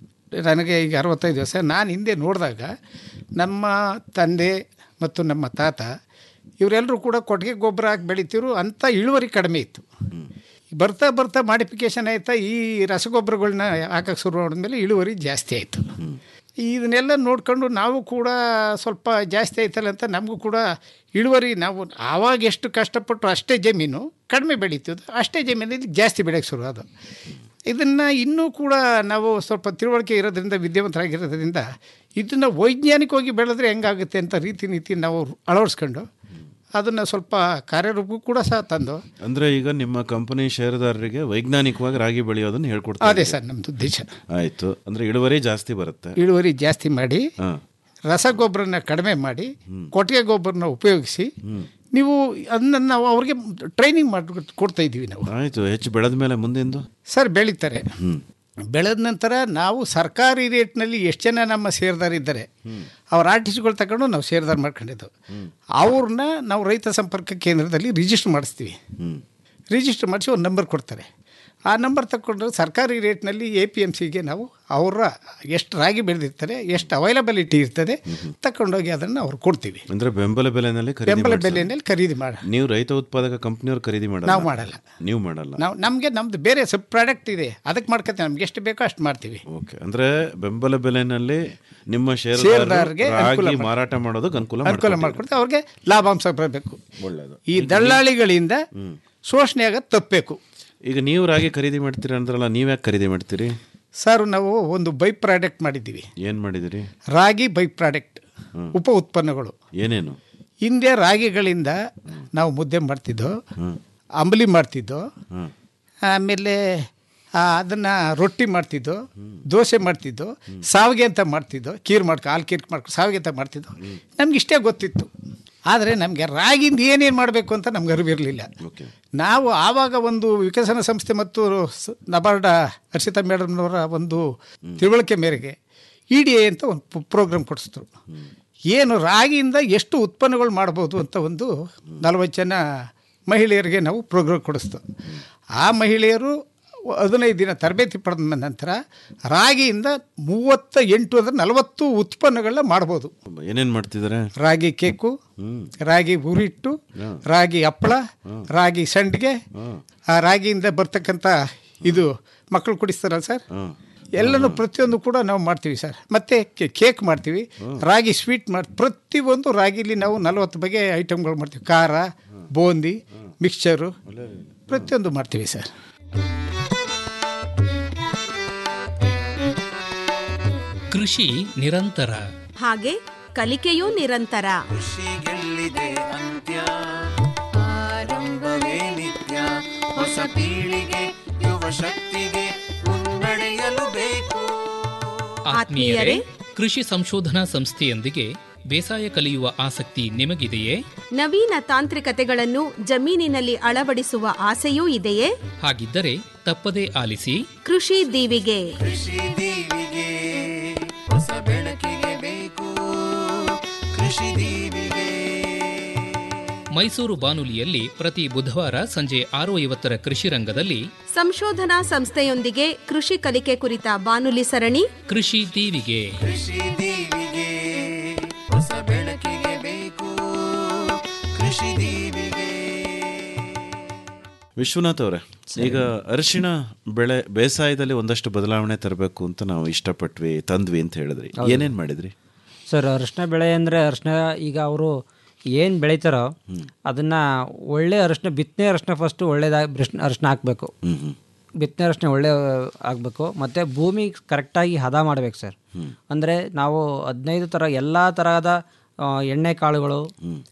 ನನಗೆ ಈಗ ಅರವತ್ತೈದು ವರ್ಷ ನಾನು ಹಿಂದೆ ನೋಡಿದಾಗ ನಮ್ಮ ತಂದೆ ಮತ್ತು ನಮ್ಮ ತಾತ ಇವರೆಲ್ಲರೂ ಕೂಡ ಕೊಟ್ಟಿಗೆ ಗೊಬ್ಬರ ಹಾಕಿ ಬೆಳಿತಿರು ಅಂಥ ಇಳುವರಿ ಕಡಿಮೆ ಇತ್ತು ಬರ್ತಾ ಬರ್ತಾ ಮಾಡಿಫಿಕೇಷನ್ ಆಯ್ತಾ ಈ ರಸಗೊಬ್ಬರಗಳನ್ನ ಹಾಕಕ್ಕೆ ಶುರು ಮಾಡಿದ್ಮೇಲೆ ಇಳುವರಿ ಜಾಸ್ತಿ ಆಯಿತು ಇದನ್ನೆಲ್ಲ ನೋಡ್ಕೊಂಡು ನಾವು ಕೂಡ ಸ್ವಲ್ಪ ಜಾಸ್ತಿ ಆಯ್ತಲ್ಲ ಅಂತ ನಮಗೂ ಕೂಡ ಇಳುವರಿ ನಾವು ಆವಾಗ ಎಷ್ಟು ಕಷ್ಟಪಟ್ಟು ಅಷ್ಟೇ ಜಮೀನು ಕಡಿಮೆ ಬೆಳೀತಿದ್ದು ಅಷ್ಟೇ ಜಮೀನಲ್ಲಿ ಜಾಸ್ತಿ ಬೆಳೆಯೋಕ್ಕೆ ಶುರು ಅದು ಇದನ್ನು ಇನ್ನೂ ಕೂಡ ನಾವು ಸ್ವಲ್ಪ ತಿಳುವಳಿಕೆ ಇರೋದ್ರಿಂದ ವಿದ್ಯಾವಂತರಾಗಿರೋದ್ರಿಂದ ಇದನ್ನು ವೈಜ್ಞಾನಿಕವಾಗಿ ಬೆಳೆದ್ರೆ ಹೆಂಗಾಗುತ್ತೆ ಅಂತ ರೀತಿ ನೀತಿ ನಾವು ಅಳವಡಿಸ್ಕೊಂಡು ಅದನ್ನು ಸ್ವಲ್ಪ ಕಾರ್ಯರೂಪಕ್ಕೂ ಕೂಡ ಸಹ ತಂದು
ಅಂದ್ರೆ ಈಗ ನಿಮ್ಮ ಕಂಪನಿ ಷೇರುದಾರರಿಗೆ ವೈಜ್ಞಾನಿಕವಾಗಿ ರಾಗಿ ಬೆಳೆಯೋದನ್ನ ಹೇಳ್ಕೊಡ್ತಾ
ಅದೇ
ಇದ್ದೀರಿ.
ಸರ್ ನಮ್ಮದು ಉದ್ದೇಶ
ಆಯ್ತು ಅಂದ್ರೆ ಇಳುವರಿ ಜಾಸ್ತಿ ಬರುತ್ತೆ
ಇಳುವರಿ ಜಾಸ್ತಿ ಮಾಡಿ
ಹಾ
ರಸಗೊಬ್ಬರನ ಕಡಿಮೆ ಮಾಡಿ ಕೊಟ್ಟಿಗೆ ಗೊಬ್ಬರನ ಉಪಯೋಗಿಸಿ ನೀವು ಅದನ್ನ ನಾವು ಅವ್ರಿಗೆ ಟ್ರೈನಿಂಗ್ ಮಾಡಿ ಕೊಡ್ತಾ ಇದ್ದೀವಿ ನಾವು
ಆಯ್ತು ಹೆಚ್ಚು ಬೆಳೆದ ಮೇಲೆ ಮುಂದಿಂದು
ಸರ್ ಬೆಳೀತಾರೆ
ಹ್ಮ್
ಬೆಳೆದ ನಂತರ ನಾವು ಸರ್ಕಾರಿ ರೇಟ್ನಲ್ಲಿ ಎಷ್ಟು ಜನ ನಮ್ಮ ಸೇರ್ದಾರ ಇದ್ದಾರೆ ಅವ್ರ ಆರ್ಟಿಸ್ಟ್ಗಳು ತಗೊಂಡು ನಾವು ಸೇರ್ದಾರ ಮಾಡ್ಕೊಂಡಿದ್ದು ಅವ್ರನ್ನ ನಾವು ರೈತ ಸಂಪರ್ಕ ಕೇಂದ್ರದಲ್ಲಿ ರಿಜಿಸ್ಟರ್ ಮಾಡಿಸ್ತೀವಿ
ಹ್ಮ್
ರಿಜಿಸ್ಟರ್ ಮಾಡಿಸಿ ಒಂದು ನಂಬರ್ ಕೊಡ್ತಾರೆ ಆ ನಂಬರ್ ತಗೊಂಡು ಸರ್ಕಾರಿ ರೇಟ್ನಲ್ಲಿ ಎ ಪಿ ಎಮ್ ಸಿಗೆ ನಾವು ಅವರ ಎಷ್ಟು ರಾಗಿ ಬೆಳೆದಿರ್ತಾರೆ ಎಷ್ಟು ಅವೈಲಬಿಲಿಟಿ ಇರ್ತದೆ ತಗೊಂಡೋಗಿ ಅದನ್ನು ಅವ್ರು ಕೊಡ್ತೀವಿ
ಅಂದ್ರೆ ಬೆಂಬಲ ಬೆಲೆನಲ್ಲಿ ಖರೀದಿ
ಬೆಂಬಲ
ಮಾಡ್ಸೋದು.
ಬೆಲೆಯಲ್ಲಿ ಖರೀದಿ ಮಾಡ
ನೀವು ರೈತ ಉತ್ಪಾದಕ ಕಂಪನಿಯವರು ಖರೀದಿ ಮಾಡಲ್ಲ
ನಾವು ಮಾಡಲ್ಲ.
ನೀವು ಮಾಡಲ್ಲ
ನಾವು ನಮಗೆ ನಮ್ದು ಬೇರೆ ಸಬ್ ಪ್ರಾಡಕ್ಟ್ ಇದೆ ಅದಕ್ಕೆ ಮಾಡ್ಕೊತೀವಿ ನಮ್ಗೆ ಎಷ್ಟು ಬೇಕೋ ಅಷ್ಟು ಮಾಡ್ತೀವಿ
ಓಕೆ ಅಂದ್ರೆ ಬೆಂಬಲ ಬೆಲೆನಲ್ಲಿ ನಿಮ್ಮ
ಷೇರುದಾರರಿಗೆ
ಷೇರುದಾರರಿಗೆ
ಅನುಕೂಲ
ರಾಗಿ
ಮಾಡಿ-
ಮಾರಾಟ ಮಾಡೋದಕ್ಕೆ ಅನುಕೂಲ
ಅನುಕೂಲ
ಮಾಡ್ಕೊಡ್ತೀರಿ.
ಮಾಡಿಕೊಡ್ತೀವಿ ಅವ್ರಿಗೆ ಲಾಭಾಂಶ ಬರಬೇಕು
ಒಳ್ಳೇದು
ಈ ದಳ್ಳಾಳಿಗಳಿಂದ ಶೋಷಣೆ ಆಗೋದು ತಪ್ಪಬೇಕು
ಈಗ ನೀವು ರಾಗಿ ಖರೀದಿ ಮಾಡ್ತೀರಿ ಅಂದ್ರಲ್ಲ ನೀವ್ಯಾಕೆ ಖರೀದಿ ಮಾಡ್ತೀರಿ
ಸರ್ ನಾವು ಒಂದು ಬೈ ಪ್ರಾಡಕ್ಟ್ ಮಾಡಿದ್ದೀವಿ
ಏನ್ ಮಾಡಿದಿರಿ
ರಾಗಿ ಬೈ ಪ್ರಾಡಕ್ಟ್ ಉಪ ಉತ್ಪನ್ನಗಳು
ಏನೇನು
ಹಿಂದೆ ರಾಗಿಗಳಿಂದ ನಾವು ಮುದ್ದೆ ಮಾಡ್ತಿದ್ದೋ ಅಂಬಲಿ ಮಾಡ್ತಿದ್ದೋ
ಹ್ಮ್
ಆಮೇಲೆ ಅದನ್ನು ರೊಟ್ಟಿ ಮಾಡ್ತಿದ್ದೋ ದೋಸೆ ಮಾಡ್ತಿದ್ದೋ ಸಾವಿಗೆ ಅಂತ ಮಾಡ್ತಿದ್ದೋ ಕೀರು ಮಾಡ್ಕೊ ಹಾಲು ಕೀರ್ ಮಾಡ್ಕೊ ಸಾವಿಗೆ ಅಂತ ಮಾಡ್ತಿದ್ದೋ ನಮ್ಗೆ ಇಷ್ಟೇ ಗೊತ್ತಿತ್ತು ಆದರೆ ನಮಗೆ ರಾಗಿಂದ ಏನೇನು ಮಾಡಬೇಕು ಅಂತ ನಮ್ಗೆ ಅರಿವಿರಲಿಲ್ಲ
ಓಕೆ
ನಾವು ಆವಾಗ ಒಂದು ವಿಕಸನ ಸಂಸ್ಥೆ ಮತ್ತು ಸ- ನಬಾರ್ಡ ಹರ್ಷಿತಾ ಮೇಡಮ್ನವರ ಒಂದು ತಿಳುವಳಿಕೆ ಮೇರೆಗೆ ಇ ಡಿ ಎ ಅಂತ ಒಂದು ಪ್ರೋಗ್ರಾಮ್ ಕೊಡಿಸಿದ್ರು ಏನು ರಾಗಿಯಿಂದ ಎಷ್ಟು ಉತ್ಪನ್ನಗಳು ಮಾಡ್ಬೋದು ಅಂತ ಒಂದು ನಲವತ್ತು ಜನ ಮಹಿಳೆಯರಿಗೆ ನಾವು ಪ್ರೋಗ್ರಾಮ್ ಕೊಡಿಸ್ತು ಆ ಮಹಿಳೆಯರು ಹದಿನೈದು ದಿನ ತರಬೇತಿ ಪಡೆದ ನಂತರ ರಾಗಿಯಿಂದ ಮೂವತ್ತ ಎಂಟು ಅಂದರೆ ನಲವತ್ತು ಉತ್ಪನ್ನಗಳನ್ನ ಮಾಡ್ಬೋದು
ಏನೇನ್ ಮಾಡ್ತಿದಾರೆ
ರಾಗಿ ಕೇಕು ರಾಗಿ ಹುರಿಟ್ಟು ರಾಗಿ ಹಪ್ಪಳ ರಾಗಿ ಸಂಡಿಗೆ ಆ ರಾಗಿಯಿಂದ ಬರ್ತಕ್ಕಂಥ ಇದು ಮಕ್ಕಳು ಕುಡಿಸ್ತಾರಲ್ಲ ಸರ್ ಎಲ್ಲನೂ ಪ್ರತಿಯೊಂದು ಕೂಡ ನಾವು ಮಾಡ್ತೀವಿ ಸರ್ ಮತ್ತು ಕೇಕ್ ಮಾಡ್ತೀವಿ ರಾಗಿ ಸ್ವೀಟ್ ಮಾಡಿ ಪ್ರತಿಯೊಂದು ರಾಗಿಲಿ ನಾವು ನಲವತ್ತು ಬಗೆ ಐಟಮ್ಗಳು ಮಾಡ್ತೀವಿ ಖಾರ ಬೂಂದಿ ಮಿಕ್ಸ್ಚರು ಪ್ರತಿಯೊಂದು ಮಾಡ್ತೀವಿ ಸರ್
ಕೃಷಿ ನಿರಂತರ
ಹಾಗೆ ಕಲಿಕೆಯೂ ನಿರಂತರ
ಕೃಷಿಗೆಲ್ಲಿದೆ ಅಂತ್ಯ ಆರಂಭವೇ ನಿತ್ಯ ಹೊಸ ಪೀಳಿಗೆ ಯುವ ಶಕ್ತಿಗೆ ಮುನ್ನಡೆಯಲು ಬೇಕು
ಆತ್ಮೀಯರೇ ಕೃಷಿ ಸಂಶೋಧನಾ ಸಂಸ್ಥೆಯೊಂದಿಗೆ ಬೇಸಾಯ ಕಲಿಯುವ ಆಸಕ್ತಿ ನಿಮಗಿದೆಯೇ
ನವೀನ ತಾಂತ್ರಿಕತೆಗಳನ್ನು ಜಮೀನಿನಲ್ಲಿ ಅಳವಡಿಸುವ ಆಸೆಯೂ ಇದೆಯೇ
ಹಾಗಿದ್ದರೆ ತಪ್ಪದೇ ಆಲಿಸಿ
ಕೃಷಿ ದೀವಿಗೆ
ಕೃಷಿ ದೀವಿಗೆ ಹೊಸ ಬೆಳಕಿಗೆ ಬೇಕು ಕೃಷಿ ದೀವಿಗೆ
ಮೈಸೂರು ಬಾನುಲಿಯಲ್ಲಿ ಪ್ರತಿ ಬುಧವಾರ ಸಂಜೆ ಆರು ಐವತ್ತರ ಕೃಷಿ ರಂಗದಲ್ಲಿ
ಸಂಶೋಧನಾ ಸಂಸ್ಥೆಯೊಂದಿಗೆ ಕೃಷಿ ಕಲಿಕೆ ಕುರಿತ ಬಾನುಲಿ ಸರಣಿ
ಕೃಷಿ ದೀವಿಗೆ
ಕೃಷಿ ದೀವಿಗೆ ಹೊಸ ಬೆಳಕಿಗೆ ಬೇಕು ಕೃಷಿ ದೀವಿಗೆ
ವಿಶ್ವನಾಥ್ ಅವರೇ ಈಗ ಅರಿಶಿಣ ಬೆಳೆ ಬೇಸಾಯದಲ್ಲಿ ಒಂದಷ್ಟು ಬದಲಾವಣೆ ತರಬೇಕು ಅಂತ ನಾವು ಇಷ್ಟಪಟ್ವಿ ತಂದ್ವಿ ಅಂತ ಹೇಳಿದ್ರಿ
ಹೌದು.
ಏನೇನ್ ಮಾಡಿದ್ರಿ
ಸರ್ ಅರಿಶಿನ ಬೆಳೆ ಅಂದರೆ ಅರಿಶಿನ ಈಗ ಅವರು ಏನು ಬೆಳಿತಾರೋ ಅದನ್ನು ಒಳ್ಳೆ ಅರಿಶಿನ ಬಿತ್ತನೆ ಅರಿಶಿನ ಫಸ್ಟು ಒಳ್ಳೇದಾಗಿ ಅರಿಶಿನ ಅರಿಶಿನ ಹಾಕಬೇಕು ಬಿತ್ತನೆ ಅರಿಶಿನ ಒಳ್ಳೆ ಆಗಬೇಕು ಮತ್ತು ಭೂಮಿ ಕರೆಕ್ಟಾಗಿ ಹದ ಮಾಡಬೇಕು ಸರ್ ಅಂದರೆ ನಾವು ಹದಿನೈದು ಥರ ಎಲ್ಲ ತರಹದ ಆ, ಎಣ್ಣೆ ಕಾಳುಗಳು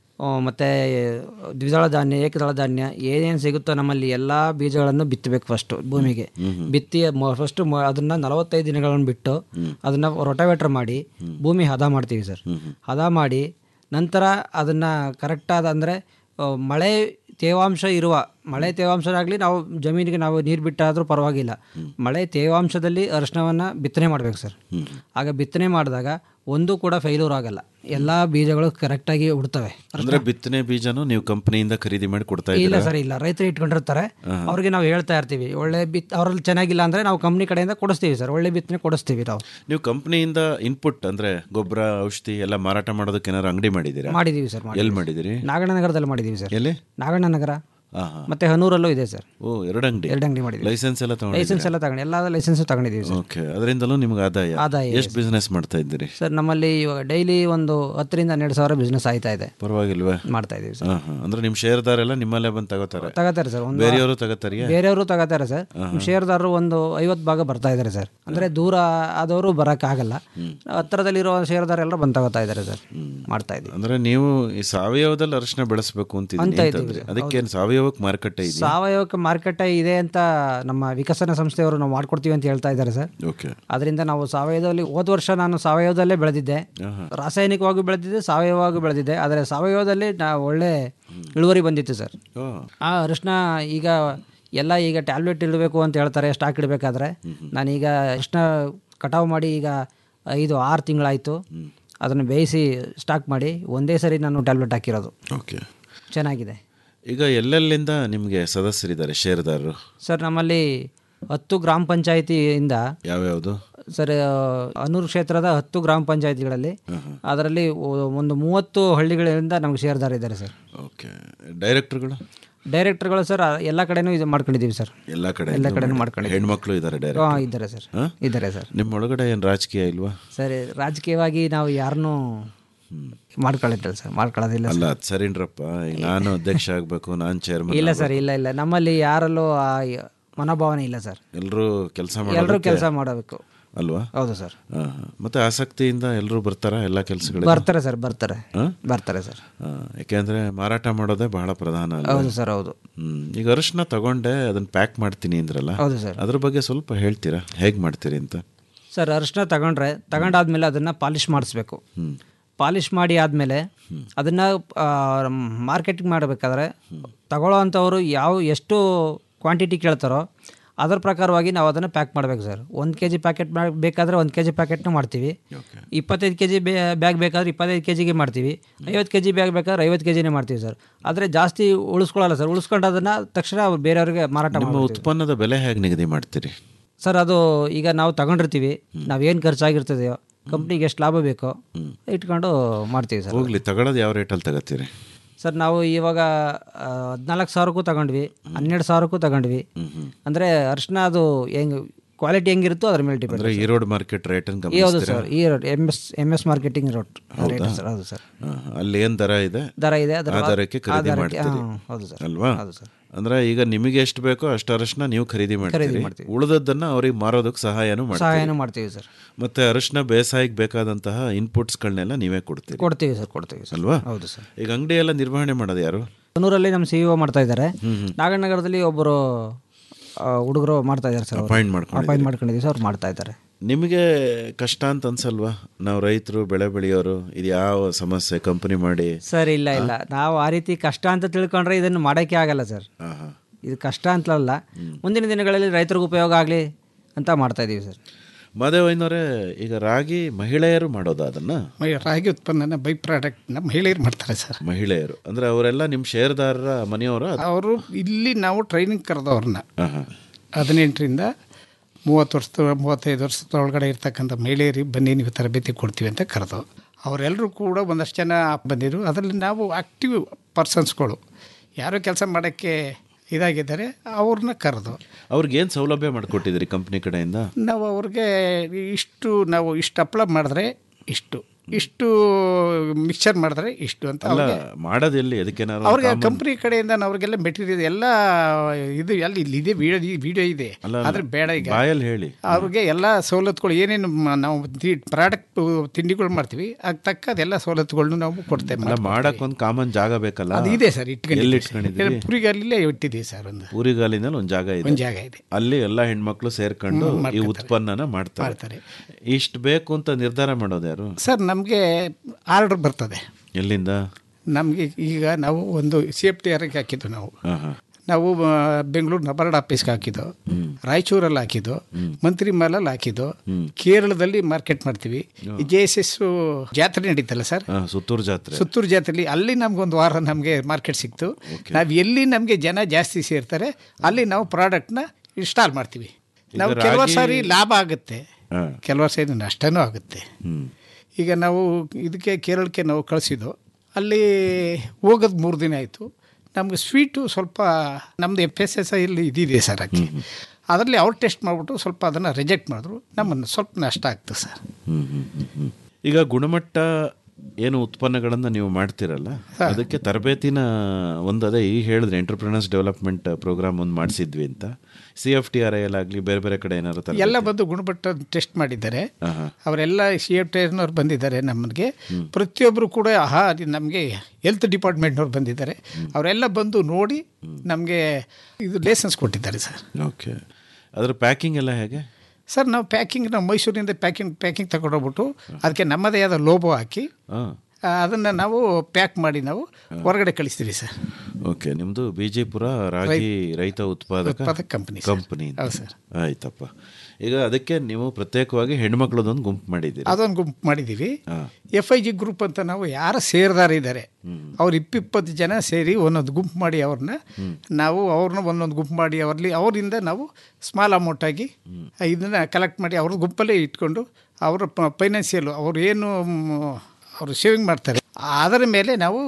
ಮತ್ತು ದ್ವಿದಳ ಧಾನ್ಯ ಏಕದಳ ಧಾನ್ಯ ಏನೇನು ಸಿಗುತ್ತೋ ನಮ್ಮಲ್ಲಿ ಎಲ್ಲ ಬೀಜಗಳನ್ನು ಬಿತ್ತಬೇಕು ಫಸ್ಟು ಭೂಮಿಗೆ ಬಿತ್ತಿ ಫಸ್ಟು ಅದನ್ನು ನಲವತ್ತೈದು ದಿನಗಳನ್ನು ಬಿಟ್ಟು ಅದನ್ನು ರೊಟವೇಟ್ರ್ ಮಾಡಿ ಭೂಮಿ ಹದ ಮಾಡ್ತೀವಿ ಸರ್ ಹದ ಮಾಡಿ ನಂತರ ಅದನ್ನು ಕರೆಕ್ಟಾದ ಅಂದರೆ ಮಳೆ ತೇವಾಂಶ ಇರುವ ಮಳೆ ತೇವಾಂಶನಾಗಲಿ ನಾವು ಜಮೀನಿಗೆ ನಾವು ನೀರು ಬಿಟ್ಟಾದರೂ ಪರವಾಗಿಲ್ಲ ಮಳೆ ತೇವಾಂಶದಲ್ಲಿ ಅರಿಶಿನವನ್ನು ಬಿತ್ತನೆ ಮಾಡಬೇಕು ಸರ್ ಆಗ ಬಿತ್ತನೆ ಮಾಡಿದಾಗ ಒಂದು ಕೂಡ ಫೇಲ್ಯೂರ್ ಆಗಲ್ಲ ಎಲ್ಲ ಬೀಜಗಳು ಕರೆಕ್ಟಾಗಿ ಉಡ್ತವೆ
ಅಂದ್ರೆ ಬಿತ್ತನೆ ಬೀಜನು ನೀವು ಕಂಪನಿಯಿಂದ ಖರೀದಿ ಮಾಡಿ ಕೊಡ್ತಾ
ಇಲ್ಲ
ಇದ್ದೀರಾ
ಸರ್ ಇಲ್ಲ ರೈತರು ಇಟ್ಕೊಂಡಿರ್ತಾರೆ ಅವ್ರಿಗೆ ನಾವು ಹೇಳ್ತಾ ಇರ್ತೀವಿ ಒಳ್ಳೆ ಬಿತ್ ಅವರಲ್ಲಿ ಚೆನ್ನಾಗಿಲ್ಲ ಅಂದರೆ ನಾವು ಕಂಪ್ನಿ ಕಡೆಯಿಂದ ಕೊಡಿಸ್ತೀವಿ ಸರ್ ಒಳ್ಳೆ ಬಿತ್ತನೆ ಕೊಡಿಸ್ತೀವಿ ನಾವು
ನೀವು ಕಂಪನಿಯಿಂದ ಇನ್ಪುಟ್ ಅಂದ್ರೆ ಗೊಬ್ಬರ ಔಷಧಿ ಎಲ್ಲ ಮಾರಾಟ ಮಾಡೋದಕ್ಕೆ ಏನಾದ್ರು ಅಂಗಡಿ ಮಾಡಿದ್ದೀರಾ
ಮಾಡಿದ್ದೀವಿ ಸರ್
ಎಲ್ಲಿ ಮಾಡಿದಿರಿ
ನಾಗಣ್ಣನಗರದಲ್ಲಿ ಮಾಡಿದ್ದೀವಿ ಸರ್
ಎಲ್ಲಿ
ನಾಗಣ್ಣನಗರ
ಹಾ, ಹಾ.
ಮತ್ತೆ ಹನೂರಲ್ಲೂ ಇದೆ ಸರ್
ಓ ಎರಡು ಅಂಗಡಿ
ಎರಡು ಅಂಗಡಿ ಮಾಡಿದ್ದೀವಿ
ಲೈಸೆನ್ಸ್ ಎಲ್ಲ
ಲೈಸೆನ್ಸ್ ಎಲ್ಲ ತಗೊಂಡು ಎಲ್ಲ ಲೈಸೆನ್ಸ್ ತಗೊಂಡಿದ್ದೀವಿ ಸರ್
ಓಕೆ ಅದರಿಂದಲೂ ನಿಮ್ಗೆ ಆದಾಯ
ಆದಾಯ
ಎಷ್ಟು ಬಿಸ್ನೆಸ್ ಮಾಡ್ತಾ ಇದ್ದೀರಿ
ಸರ್ ನಮ್ಮಲ್ಲಿ ಇವಾಗ ಡೈಲಿ ಒಂದು ಹತ್ತರಿಂದ ಹನ್ನೆರಡು ಸಾವಿರ ಬಿಸ್ನೆಸ್ ಆಯ್ತಾ ಇದೆ
ಪರವಾಗಿಲ್ವೇ
ಮಾಡ್ತಾ ಇದೀವಿ ಸರ್
ಹಾ, ಹಾ. ಅಂದ್ರೆ ನಿಮ್ ಶೇರ್ದಾರೆಲ್ಲ ನಿಮ್ಮಲ್ಲೇ ಬಂದು ತಗೋತಾರೆ
ತಗೋತಾರೆ ಸರ್ ಒಂದು
ಬೇರೆಯವರು ತಗೋತಾರಿಯಾ
ಬೇರೆಯವರು ತಗೋತಾರೆ ಸರ್ ಶೇರ್ದಾರರು ಒಂದು ಐವತ್ತು ಭಾಗ ಬರ್ತಾ ಇದ್ದಾರೆ ಸರ್ ಅಂದ್ರೆ ದೂರ ಆದವರು ಬರೋಕ್ಕಾಗಲ್ಲ ಹತ್ತಿರದಲ್ಲಿರೋ ಶೇರ್ದಾರೆಲ್ಲರೂ ಬಂದು ತಗೋತಾ ಇದ್ದಾರೆ ಸರ್ ಮಾಡ್ತಾ ಇದ್ದೀವಿ
ಅಂದ್ರೆ ನೀವು ಈ ಸಾವಯವದಲ್ಲಿ ಅರಿಶಿನ ಬೆಳೆಸಬೇಕು ಅಂತಿದ್ದೀನಿ
ಅಂತ ಇದ್ದೀವಿ
ಅಂತಂದ್ರೆ
ಸರ್.
ಅದಕ್ಕೆ ಸಾವಯವಕ್ಕೆ ಮಾರುಕಟ್ಟೆ ಇದೆಯಾ
ಸಾವಯವಕ್ಕೆ ಮಾರ್ಕೆಟ್ ಇದೆ ಅಂತ ನಮ್ಮ ವಿಕಸನ ಸಂಸ್ಥೆಯವರು ನಾವು ಮಾಡ್ಕೊಡ್ತೀವಿ ಅಂತ ಹೇಳ್ತಾ ಇದ್ದಾರೆ ಸರ್
ಓಕೆ
ಅದರಿಂದ ನಾವು ಸಾವಯವದಲ್ಲಿ ಹೋದ ವರ್ಷ ನಾನು ಸಾವಯವದಲ್ಲೇ ಬೆಳೆದಿದ್ದೆ ರಾಸಾಯನಿಕವಾಗಿ ಬೆಳೆದಿದ್ದೆ ಸಾವಯವವಾಗಿ ಬೆಳೆದಿದ್ದೆ ಆದರೆ ಸಾವಯವದಲ್ಲಿ ನಾ ಒಳ್ಳೆ ಇಳುವರಿ ಬಂದಿತ್ತು ಸರ್ ಆ ಅರಿಶಿನ ಈಗ ಎಲ್ಲ ಈಗ ಟ್ಯಾಬ್ಲೆಟ್ ಇಡಬೇಕು ಅಂತ ಹೇಳ್ತಾರೆ ಸ್ಟಾಕ್ ಇಡಬೇಕಾದ್ರೆ ನಾನೀಗ ಅರಿಶಿನ ಕಟಾವು ಮಾಡಿ ಈಗ ಐದು ಆರು ತಿಂಗಳಾಯಿತು ಅದನ್ನು ಬೇಯಿಸಿ ಸ್ಟಾಕ್ ಮಾಡಿ ಒಂದೇ ಸರಿ ನಾನು ಟ್ಯಾಬ್ಲೆಟ್ ಹಾಕಿರೋದು
ಓಕೆ
ಚೆನ್ನಾಗಿದೆ
ಈಗ ಎಲ್ಲೆಲ್ಲಿಂದ ನಿಮಗೆ ಸದಸ್ಯರಿದ್ದಾರೆ ಶೇರ್ದಾರರು
ಸರ್ ನಮ್ಮಲ್ಲಿ ಹತ್ತು ಗ್ರಾಮ ಪಂಚಾಯಿತಿಯಿಂದ
ಯಾವ್ಯಾವುದು
ಸರ್ ಅನೂರು ಕ್ಷೇತ್ರದ ಹತ್ತು ಗ್ರಾಮ ಪಂಚಾಯಿತಿಗಳಲ್ಲಿ ಅದರಲ್ಲಿ ಒ- ಒಂದು ಮೂವತ್ತು ಹಳ್ಳಿಗಳಿಂದ ನಮಗೆ ಶೇರ್ದಾರ ಇದ್ದಾರೆ ಸರ್
ಓಕೆ ಡೈರೆಕ್ಟರ್ಗಳು
ಡೈರೆಕ್ಟರ್ಗಳು ಸರ್ ಎಲ್ಲ ಕಡೆನೂ ಇದು ಮಾಡ್ಕೊಂಡಿದ್ದೀವಿ ಸರ್
ಎಲ್ಲ ಕಡೆ
ಎಲ್ಲ ಕಡೆನೂ ಮಾಡ್ಕೊಂಡಿದ್ದೀವಿ
ಹೆಣ್ಮಕ್ಳು ಇದ್ದಾರೆ
ಹಾಂ
ಡೈರೆಕ್ಟ್
ಇದ್ದಾರೆ ಸರ್ ಇದ್ದಾರೆ ಸರ್
ನಿಮ್ಮ ಒಳಗಡೆ ಏನು ರಾಜಕೀಯ ಇಲ್ವಾ
ಸರ್ ರಾಜಕೀಯವಾಗಿ ನಾವು ಯಾರನ್ನೂ ಮಾಡ್ಕೊಳ್ಳಿದ್ದಲ್ಲ ಸರ್ ಮಾಡ್ಕೊಳ್ಳೋದಿಲ್ಲ
ಅಲ್ಲ ಅದ್ ಸರಿನ್ರಪ್ಪ ಈಗ ನಾನು ಅಧ್ಯಕ್ಷ ಆಗ್ಬೇಕು ನಾನು ಚೇರ್ಮನ್
ಇಲ್ಲ ಸರ್ ಇಲ್ಲ ಇಲ್ಲ ನಮ್ಮಲ್ಲಿ ಯಾರಲ್ಲೂ ಆ ಮನೋಭಾವನೆ ಇಲ್ಲ ಸರ್
ಎಲ್ಲರೂ ಕೆಲಸ
ಎಲ್ಲರೂ ಕೆಲಸ
ಮಾಡೋದಕ್ಕೆ
ಮಾಡಬೇಕು
ಅಲ್ವಾ
ಹೌದು ಸರ್
ಹಾ, ಹಾ. ಮತ್ತೆ ಆಸಕ್ತಿಯಿಂದ ಎಲ್ಲರೂ ಬರ್ತಾರ ಎಲ್ಲ ಕೆಲಸಗಳು
ಬರ್ತಾರೆ ಸರ್ ಬರ್ತಾರೆ ಬರ್ತಾರೆ ಸರ್
ಯಾಕೆಂದ್ರೆ ಮಾರಾಟ ಮಾಡೋದೇ ಬಹಳ ಪ್ರಧಾನ ಅಲ್ವಾ?
ಹೌದು ಸರ್ ಹೌದು
ಹ್ಮ್ ಈಗ ಅರಿಶಿನ ತಗೊಂಡೆ ಅದನ್ನ ಪ್ಯಾಕ್ ಮಾಡ್ತೀನಿ ಅಂದ್ರಲ್ಲ
ಹೌದು ಸರ್.
ಅದ್ರ ಬಗ್ಗೆ ಸ್ವಲ್ಪ ಹೇಳ್ತೀರಾ ಹೇಗ್ ಮಾಡ್ತೀರಿ ಅಂತ
ಸರ್ ಅರಿಶಿನ ತಗೊಂಡ್ರೆ ತಗೊಂಡಾದ್ಮೇಲೆ ಅದನ್ನು ಪಾಲಿಷ್ ಮಾಡಿಸ್ಬೇಕು ಪಾಲಿಷ್ ಮಾಡಿ ಆದಮೇಲೆ ಅದನ್ನು ಮಾರ್ಕೆಟಿಂಗ್ ಮಾಡಬೇಕಾದ್ರೆ ತಗೊಳ್ಳೋ ಅಂಥವ್ರು ಯಾವ ಎಷ್ಟು ಕ್ವಾಂಟಿಟಿ ಕೇಳ್ತಾರೋ ಅದರ ಪ್ರಕಾರವಾಗಿ ನಾವು ಅದನ್ನು ಪ್ಯಾಕ್ ಮಾಡಬೇಕು ಸರ್ ಒಂದು ಕೆ ಜಿ ಪ್ಯಾಕೆಟ್ ಬೇಕಾದರೆ ಒಂದು ಕೆ ಜಿ ಪ್ಯಾಕೆಟ್ನೂ ಮಾಡ್ತೀವಿ ಇಪ್ಪತ್ತೈದು ಕೆ ಜಿ ಬ್ಯಾಗ್ ಬೇಕಾದ್ರೆ ಇಪ್ಪತ್ತೈದು ಕೆ ಜಿಗೆ ಮಾಡ್ತೀವಿ ಐವತ್ತು ಕೆ ಜಿ ಬ್ಯಾಗ್ ಬೇಕಾದ್ರೆ ಐವತ್ತು ಕೆ ಜಿನೇ ಮಾಡ್ತೀವಿ ಸರ್ ಆದರೆ ಜಾಸ್ತಿ ಉಳಿಸ್ಕೊಳ್ಳಲ್ಲ ಸರ್ ಉಳಿಸ್ಕೊಂಡು ಅದನ್ನು ತಕ್ಷಣ ಬೇರೆಯವ್ರಿಗೆ ಮಾರಾಟ
ನಿಮ್ಮ
ಮಾಡ್ತೀವಿ
ಉತ್ಪನ್ನದ ಬೆಲೆ ಹೇಗೆ ನಿಗದಿ ಮಾಡ್ತೀರಿ
ಸರ್ ಅದು ಈಗ ನಾವು ತಗೊಂಡಿರ್ತೀವಿ ನಾವೇನು ಖರ್ಚಾಗಿರ್ತದೆಯೋ ಕಂಪ್ನಿಗೆ ಎಷ್ಟು ಲಾಭ ಬೇಕೋ ಇಟ್ಕೊಂಡು ಮಾಡ್ತೀವಿ ಸರ್
ಹೋಗ್ಲಿ ತಗೊಳ್ಳೋದು ಯಾವ ರೇಟಲ್ಲಿ ತಗೋತೀರಿ
ಸರ್ ನಾವು ಇವಾಗ ಹದಿನಾಲ್ಕು ಸಾವಿರಕ್ಕೂ ತಗೊಂಡ್ವಿ ಹನ್ನೆರಡು ಸಾವಿರಕ್ಕೂ ತಗೊಂಡ್ವಿ ಅಂದರೆ ಅರಿಶಿನ ಅದು ಹೆಂಗೆ ಕ್ವಾಲಿಟಿ ಹೆಂಗಿರುತ್ತೋ ಅದ್ರ ಮೇಲೆ ಡಿಪೆಂಡ್
ಅಂದ್ರೆ ಈರೋಡ್ ಮಾರ್ಕೆಟ್ ರೇಟ್ ಅನ್ನು
ಹೌದು
ಗಮನಿಸ್ತೀರಾ
ಸರ್ ಈ M S M S marketing rate rate sir ಹೌದು ಸರ್
ಹಾ, ಅಲ್ಲಿ ಏನ್ ದರ ಇದೆ
ದರ ಇದೆ ಅದರ
ಆ ದರಕ್ಕೆ ಖರೀದಿ
ಆ ದರಕ್ಕೆ,
ಮಾಡ್ತೀರಿ
ಹಾ, ಹೌದು ಸರ್.
ಅಲ್ವಾ
ಹೌದು ಸರ್.
ಅಂದ್ರೆ ಈಗ ನಿಮಗೆ ಎಷ್ಟು ಬೇಕೋ ಅಷ್ಟು ಅರಶಿನ ನೀವು ಖರೀದಿ ಮಾಡ್ತೀರಿ
ಮಾಡ್ತೀವಿ.
ಉಳಿದದ್ದನ್ನ ಅವ್ರಿಗೆ ಮಾರೋದಕ್ಕೆ ಸಹಾಯನೂ ಮಾಡ್ತೀರಿ
ಸಹಾಯನೂ ಮಾಡ್ತೀವಿ ಸರ್
ಮತ್ತೆ ಅರಶಿನ ಬೇಸಾಯಕ್ಕೆ ಬೇಕಾದಂತಹ ಇನ್ಪುಟ್ಸ್ಗಳನ್ನೆಲ್ಲ ನೀವೇ ಕೊಡ್ತೀರಿ
ಕೊಡ್ತೀವಿ ಸರ್ ಕೊಡ್ತೀವಿ ಸರ್
ಅಲ್ವಾ
ಹೌದು ಸರ್
ಈಗ ಅಂಗಡಿ ಎಲ್ಲ ನಿರ್ವಹಣೆ ಮಾಡೋದು ಯಾರು
ಕನೂರಲ್ಲಿ ನಮ್ಮ ಸಿ ಇ ಮಾಡ್ತಾ ಇದ್ದಾರೆ ನಾಗನಗರದಲ್ಲಿ ಒಬ್ಬರು ಹುಡುಗರು ಮಾಡ್ತಾ ಇದ್ದಾರೆ ಸರ್
Appoint ಮಾಡ್ಕೊಂಡಿದ್ದೀರಿ.
ಅಪಾಯಿಂಟ್ ಮಾಡ್ಕೊಂಡಿದ್ದೀವಿ ಸರ್ ಅವ್ರು ಮಾಡ್ತಾ ಇದ್ದಾರೆ
ನಿಮಗೆ ಕಷ್ಟ ಅಂತ ಅನ್ಸಲ್ವಾ ನಾವು ರೈತರು ಬೆಳೆ ಬೆಳೆಯೋರು ಇದು ಯಾವ ಸಮಸ್ಯೆ ಕಂಪನಿ ಮಾಡಿ
ಸರ್ ಇಲ್ಲ ಇಲ್ಲ ನಾವು ಆ ರೀತಿ ಕಷ್ಟ ಅಂತ ತಿಳ್ಕೊಂಡ್ರೆ ಇದನ್ನು ಮಾಡೋಕ್ಕೆ ಆಗಲ್ಲ ಸರ್
ಆಹಾ.
ಇದು ಕಷ್ಟ ಅಂತಲಲ್ಲ ಮುಂದಿನ ದಿನಗಳಲ್ಲಿ ರೈತರಿಗೆ ಉಪಯೋಗ ಆಗಲಿ ಅಂತ ಮಾಡ್ತಾ ಇದ್ದೀವಿ ಸರ್
ಮಾದೇವಯ್ಯನವರೇ ಈಗ ರಾಗಿ ಮಹಿಳೆಯರು ಮಾಡೋದಾ ಅದನ್ನ
ಮೈ- ರಾಗಿ ಉತ್ಪನ್ನನ ಬೈ ಪ್ರಾಡಕ್ಟ್ನ ಮಹಿಳೆಯರು ಮಾಡ್ತಾರೆ ಸರ್
ಮಹಿಳೆಯರು ಅಂದ್ರೆ ಅವರೆಲ್ಲ ನಿಮ್ಮ ಷೇರ್ದಾರರ ಮನೆಯವರು
ಅವರು ಇಲ್ಲಿ ನಾವು ಟ್ರೈನಿಂಗ್ ಕರೆದವ್ರನ್ನ ಹದಿನೆಂಟರಿಂದ ಮೂವತ್ತು ವರ್ಷದ ಮೂವತ್ತೈದು ವರ್ಷದೊಳಗಡೆ ಇರ್ತಕ್ಕಂಥ ಮಹಿಳೆಯರಿಗೆ ಬನ್ನಿ ನೀವು ತರಬೇತಿ ಕೊಡ್ತೀವಿ ಅಂತ ಕರೆದು ಅವರೆಲ್ಲರೂ ಕೂಡ ಒಂದಷ್ಟು ಜನ ಬಂದಿದ್ರು ಅದರಲ್ಲಿ ನಾವು ಆಕ್ಟಿವ್ ಪರ್ಸನ್ಸ್ಗಳು ಯಾರು ಕೆಲಸ ಮಾಡೋಕ್ಕೆ ಇದಾಗಿದ್ದಾರೆ ಅವ್ರನ್ನ ಕರೆದು
ಅವ್ರಿಗೇನು ಸೌಲಭ್ಯ ಮಾಡಿಕೊಟ್ಟಿದ್ರಿ ಕಂಪ್ನಿ ಕಡೆಯಿಂದ
ನಾವು ಅವ್ರಿಗೆ ಇಷ್ಟು ನಾವು ಇಷ್ಟು ಅಪ್ಲೈ ಮಾಡಿದ್ರೆ ಇಷ್ಟು ಇಷ್ಟು ಮಿಕ್ಸರ್ ಮಾಡಿದ್ರೆ ಇಷ್ಟು ಅಂತ
ಅಲ್ಲ
ಅವ್ರಿಗೆ
ಮಾಡೋದೆಲ್ಲಿ ಅದಕ್ಕೇನಾದ್ರು
ಅವ್ರಿಗೆ
common-
ಕಂಪ್ನಿ ಕಡೆಯಿಂದ ಅವ್ರಿಗೆಲ್ಲ ಮೆಟೀರಿಯಲ್ ಎಲ್ಲ ಇದು ಎಲ್ಲ ಇಲ್ಲಿ ಇದೆ ವಿಡಿಯೋ ವಿಡಿಯೋ ಇದೆ
ಅಲ್ಲ, ಅಲ್ಲ.
ಆದ್ರೆ ಬೇಡ ಈಗ
ಬಾಯಲ್ಲಿ ಹೇಳಿ
ಅವ್ರಿಗೆ ಎಲ್ಲ ಸವಲತ್ತುಗಳು ಏನೇನು ಮ- ನಾವು ಪ್ರಾಡಕ್ಟ್ ತಿಂಡಿಗಳು ಮಾಡ್ತೀವಿ ಅದಕ್ಕೆ ತಕ್ಕ ಅದೆಲ್ಲ ಸವಲತ್ತುಗಳನ್ನು ನಾವು ಕೊಡ್ತೇವೆ
ಅಲ್ಲ ಮಾಡಕ್ ಒಂದು ಕಾಮನ್ ಜಾಗ ಬೇಕಲ್ಲ
ಅದು ಇದೆ ಸರ್
ಎಲ್ಲಿ
ಇಟ್ಕೊಂಡಿದ್ದೀವಿ
ಇಟ್ಕೊಂಡಿದ್ದೀರಿ
ಪುರಿಗಲ್ಲೇ ಇಟ್ಟಿದ್ದೀವಿ ಸರ್ ಒಂದು
ಊರಿಗಾಲಿನಲ್ಲಿ ಒಂದು ಜಾಗ ಇದೆ
ಒಂದು ಜಾಗ ಇದೆ
ಅಲ್ಲಿ ಎಲ್ಲ ಹೆಣ್ಮಕ್ಳು ಸೇರ್ಕೊಂಡು
ಹ್ಮ್,
ಈ
ಮಾಡ್ಕೊತಾರೆ.
ಉತ್ಪನ್ನನ ಮಾಡ್ತಾರೆ
ಮಾಡ್ತಾರೆ.
ಇಷ್ಟು ಬೇಕು ಅಂತ ನಿರ್ಧಾರ ಮಾಡೋದು ಯಾರು
ಸರ್ ನಮಗೆ ಆರ್ಡರ್ ಬರ್ತದೆ
ಎಲ್ಲಿಂದ
ನಮಗೆ ಈಗ ನಾವು ಒಂದು ಸಿ ಎಫ್ ಟಿ ಆರ್ಗೆ ಹಾಕಿದ್ದು ನಾವು
ಹಾ ಹಾ
ನಾವು ಆ, ಬೆಂಗಳೂರು ನಬಾರ್ಡ್ ಆಫೀಸ್ಗೆ ಹಾಕಿದ್ದು ರಾಯಚೂರಲ್ಲಿ ಹಾಕಿದ್ದು ಮಂತ್ರಿ ಮಾಲಲ್ಲಿ ಹಾಕಿದ್ದು ಕೇರಳದಲ್ಲಿ ಮಾರ್ಕೆಟ್ ಮಾಡ್ತೀವಿ ಜೆ ಎಸ್ ಎಸ್ ಜಾತ್ರೆ ನಡೀತಲ್ಲ ಸರ್
ಹಾ, ಸುತ್ತೂರು ಜಾತ್ರೆ
ಸುತ್ತೂರು ಜಾತ್ರೆಲಿ ಅಲ್ಲಿ ನಮ್ಗೊಂದು ವಾರ ನಮಗೆ ಮಾರ್ಕೆಟ್ ಸಿಕ್ತು ನಾವು ಎಲ್ಲಿ ನಮಗೆ ಜನ ಜಾಸ್ತಿ ಸೇರ್ತಾರೆ ಅಲ್ಲಿ ನಾವು ಪ್ರಾಡಕ್ಟ್ನ ಇನ್ಸ್ಟಾಲ್ ಮಾಡ್ತೀವಿ ನಾವು
ರಾಗಿ-
ಕೆಲವು ಸಾರಿ ಲಾಭ ಆಗುತ್ತೆ
ಹಾ.
ಕೆಲವು ಸಾರಿ ನಷ್ಟನೂ ಆಗುತ್ತೆ
ಹ್ಮ್
ಈಗ ನಾವು ಇದಕ್ಕೆ ಕೇರಳಕ್ಕೆ ನಾವು ಕಳಿಸಿದ್ದು ಅಲ್ಲಿ ಹೋಗೋದು ಮೂರು ದಿನ ಆಯಿತು ನಮಗೆ ಸ್ವೀಟು ಸ್ವಲ್ಪ ನಮ್ಮದು ಎಫ್ ಎಸ್ ಎಸ್ ಐಲಿ ಇದಿದೆ ಸರ್ ಅದಕ್ಕೆ ಅದರಲ್ಲಿ ಅವ್ರು ಟೆಸ್ಟ್ ಮಾಡಿಬಿಟ್ಟು ಸ್ವಲ್ಪ ಅದನ್ನು ರಿಜೆಕ್ಟ್ ಮಾಡಿದ್ರು ನಮ್ಮನ್ನು ಸ್ವಲ್ಪ ನಷ್ಟ ಆಗ್ತದೆ ಸರ್
ಹ್ಮ್, ಹ್ಮ್, ಹ್ಮ್, ಹ್ಮ್. ಈಗ ಗುಣಮಟ್ಟ ಏನು ಉತ್ಪನ್ನಗಳನ್ನು ನೀವು ಮಾಡ್ತಿರಲ್ಲ ಅದಕ್ಕೆ ತರಬೇತಿನ ಒಂದು ಅದೇ ಈಗ ಹೇಳಿದ್ರೆ ಎಂಟರ್ಪ್ರಿನರ್ಸ್ ಡೆವಲಪ್ಮೆಂಟ್ ಪ್ರೋಗ್ರಾಮ್ ಒಂದು ಮಾಡಿಸಿದ್ವಿ ಅಂತ C F T R I ಆಗಲಿ ಬೇರೆ ಬೇರೆ ಕಡೆ ಏನಾದ್ರು ತರಬೇತಿ?
ಎಲ್ಲ ಬಂದು ಗುಣಮಟ್ಟ ಟೆಸ್ಟ್ ಮಾಡಿದ್ದಾರೆ
ಆಹಾ.
ಅವರೆಲ್ಲ ಸಿ ಎಫ್ ಟೈರ್ನವ್ರು ಬಂದಿದ್ದಾರೆ ನಮಗೆ ಪ್ರತಿಯೊಬ್ಬರು ಕೂಡ ಆಹಾ ನಮಗೆ ಹೆಲ್ತ್ ಡಿಪಾರ್ಟ್ಮೆಂಟ್ನವ್ರು ಬಂದಿದ್ದಾರೆ ಅವರೆಲ್ಲ ಬಂದು ನೋಡಿ ನಮಗೆ ಇದು ಲೈಸೆನ್ಸ್ ಕೊಟ್ಟಿದ್ದಾರೆ ಸರ್
ಓಕೆ ಅದ್ರ ಪ್ಯಾಕಿಂಗ್ ಎಲ್ಲ ಹೇಗೆ
ಸರ್ ನಾವು ಪ್ಯಾಕಿಂಗ್ ನಾವು ಮೈಸೂರಿಂದ ಪ್ಯಾಕಿಂಗ್ ಪ್ಯಾಕಿಂಗ್ ತಗೊಂಡೋಗ್ಬಿಟ್ಟು ಅದಕ್ಕೆ ನಮ್ಮದೇ ಆದ ಲೋಬೋ ಹಾಕಿ
ಹಾಂ
ಅದನ್ನು ನಾವು ಪ್ಯಾಕ್ ಮಾಡಿ ನಾವು ಹೊರಗಡೆ ಕಳಿಸ್ತೀವಿ ಸರ್
ಓಕೆ ನಿಮ್ಮದು ಬಿಜೆಪುರ ರಾಗಿ ರೈತ ಉತ್ಪಾದಕ
ಉತ್ಪಾದಕ company, sir.
ಕಂಪನಿ
ಹೌದು, sir.
ಆಯ್ತಪ್ಪ ಈಗ ಅದಕ್ಕೆ ನೀವು ಪ್ರತ್ಯೇಕವಾಗಿ ಹೆಣ್ಮಕ್ಳದೊಂದು ಗುಂಪು ಮಾಡಿದ್ದೀರಿ
ಅದೊಂದು ಗುಂಪು ಮಾಡಿದ್ದೀವಿ
ಹಾ.
ಎಫ್ ಐ ಜಿ ಗ್ರೂಪ್ ಅಂತ ನಾವು ಯಾರು ಸೇರ್ದಾರ ಇದ್ದಾರೆ ಅವ್ರು ಇಪ್ಪಿಪ್ಪತ್ತು ಜನ ಸೇರಿ ಒಂದೊಂದು ಗುಂಪು ಮಾಡಿ ಅವ್ರನ್ನ ನಾವು ಅವ್ರನ್ನ ಒಂದೊಂದು ಗುಂಪು ಮಾಡಿ ಅವರಲ್ಲಿ ಅವರಿಂದ ನಾವು ಸ್ಮಾಲ್ ಅಮೌಂಟಾಗಿ ಇದನ್ನು ಕಲೆಕ್ಟ್ ಮಾಡಿ ಅವ್ರ ಗುಂಪಲ್ಲೇ ಇಟ್ಕೊಂಡು ಅವರ ಫೈನಾನ್ಷಿಯಲ್ ಅವ್ರು ಏನು ಮ್, ಅವರು ಸೇವಿಂಗ್ ಮಾಡ್ತಾರೆ ಅದರ ಮೇಲೆ ನಾವು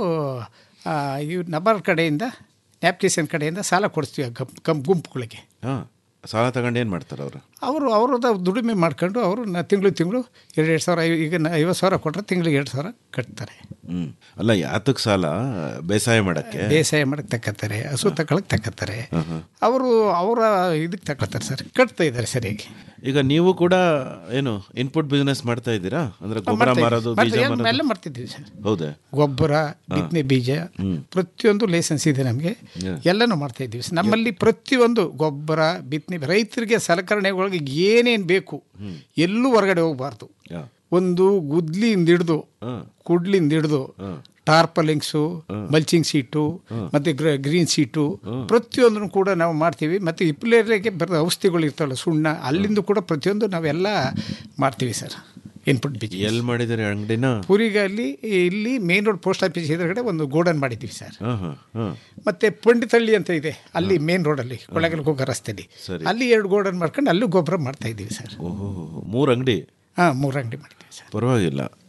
ಆ, ಇವ್ ನಬಾರ್ಡ್ ಕಡೆಯಿಂದ ನ್ಯಾಪ್ಕಿಸನ್ ಕಡೆಯಿಂದ ಸಾಲ ಕೊಡಿಸ್ತೀವಿ ಆ ಗಂ- ಗಂ ಗುಂಪುಗಳಿಗೆ
ಹಾಂ ಸಾಲ ತಗೊಂಡು ಏನು ಮಾಡ್ತಾರೆ ಅವರು
ಅವರು ಅವ್ರದ್ದು ದುಡಿಮೆ ಮಾಡ್ಕೊಂಡು ಅವರು ತಿಂಗಳು ತಿಂಗಳು ಎರಡು ಎರಡು ಸಾವಿರ ಐ- ಈಗ ನ- ಐವತ್ತು ಸಾವಿರ ಕೊಟ್ಟರೆ ತಿಂಗಳಿಗೆ ಎರಡು ಸಾವಿರ ಕಟ್ತಾರೆ
ಹ್ಞೂ ಅಲ್ಲ ಯಾತಕ್ಕೆ ಸಾಲ ಬೇಸಾಯ ಮಾಡೋಕ್ಕೆ
ಬೇಸಾಯ ಮಾಡಕ್ಕೆ ತಕ್ಕತ್ತಾರೆ ಹಸು ತಗೊಳಕ್ಕೆ ತಕ್ಕತ್ತಾರೆ ಅವರು ಅವರ ಇದಕ್ಕೆ ತಗೊಳ್ತಾರೆ ಸರ್ ಕಟ್ತಾ ಇದ್ದಾರೆ ಸರಿಯಾಗಿ
ಈಗ ನೀವು ಕೂಡ ಏನು ಇನ್ಪುಟ್ ಬಿಸ್ನೆಸ್ ಮಾಡ್ತಾ ಇದ್ದೀರಾ ಅಂದ್ರೆ ಗೊಬ್ಬರ
ಮಾಡ್ತಾ
ಮಾರೋದು
ಇದ್ದೀವಿ.
ಬೀಜ
ಮಾಡ್ತಾ- ಎಲ್ಲ
ಮಾರೋದು
ಮಾಡ್ತಿದ್ದೀವಿ ಸರ್
ಹೌದಾ
ಗೊಬ್ಬರ ಬಿತ್ತನೆ ಬೀಜ ಪ್ರತಿಯೊಂದು ಲೈಸೆನ್ಸ್ ಇದೆ ನಮಗೆ ಎಲ್ಲನೂ ಮಾಡ್ತಾ ಇದ್ದೀವಿ ಸರ್. ನಮ್ಮಲ್ಲಿ ಪ್ರತಿಯೊಂದು ಗೊಬ್ಬರ ಬಿತ್ತನೆ ರೈತರಿಗೆ ಸಲಕರಣೆಗಳಿಗೆ ಏನೇನು ಬೇಕು ಎಲ್ಲೂ ಹೊರಗಡೆ ಹೋಗಬಾರ್ದು
ಯಾ.
ಒಂದು ಗುದ್ಲಿಂದ ಹಿಡ್ದು ಕುಡ್ಲಿಂದ ಹಿಡ್ದು ಟಾರ್ಪಲಿಂಗ್ಸು ಮಲ್ಚಿಂಗ್ ಸೀಟು ಮತ್ತೆ ಗ್ರೀನ್ ಸೀಟು ಪ್ರತಿಯೊಂದನ್ನು ಕೂಡ ನಾವು ಮಾಡ್ತೀವಿ ಮತ್ತೆ ಇಪ್ಲೇರಿಗೆ ಬರೋ ಔಷಧಿಗಳು ಇರ್ತಾವಲ್ಲ ಸುಣ್ಣ ಅಲ್ಲಿಂದ ಕೂಡ ಪ್ರತಿಯೊಂದು ನಾವೆಲ್ಲ ಮಾಡ್ತೀವಿ ಸರ್ ಇನ್ಪುಟ್ ಬೀಜ
ಎಲ್ಲಿ ಮಾಡಿದ್ದೀರಿ ಅಂಗಡಿನ
ಪುರಿಗಲ್ಲಿ ಇಲ್ಲಿ ಮೇನ್ ರೋಡ್ ಪೋಸ್ಟ್ ಆಫೀಸ್ ಎದುರುಗಡೆ ಒಂದು ಗೋಡನ್ ಮಾಡಿದ್ದೀವಿ ಸರ್
ಹಾಂ ಹಾಂ ಹಾಂ
ಮತ್ತೆ ಪಂಡಿತಳ್ಳಿ ಅಂತ ಇದೆ ಅಲ್ಲಿ ಮೇನ್ ರೋಡಲ್ಲಿ ಕೊಳ್ಳೆಗಲ್ ಹೋಗೋ ರಸ್ತೆಯಲ್ಲಿ
ಸರಿ.
ಅಲ್ಲಿ ಎರಡು ಗೋಡನ್ ಮಾಡ್ಕೊಂಡು ಅಲ್ಲೂ ಗೊಬ್ಬರ ಮಾಡ್ತಾ ಇದ್ದೀವಿ ಸರ್
ಓಹೋ ಮೂರು ಅಂಗಡಿ
ಹಾಂ ಮೂರು ಅಂಗಡಿ ಮಾಡಿದ್ದೀವಿ ಸರ್
ಪರವಾಗಿಲ್ಲ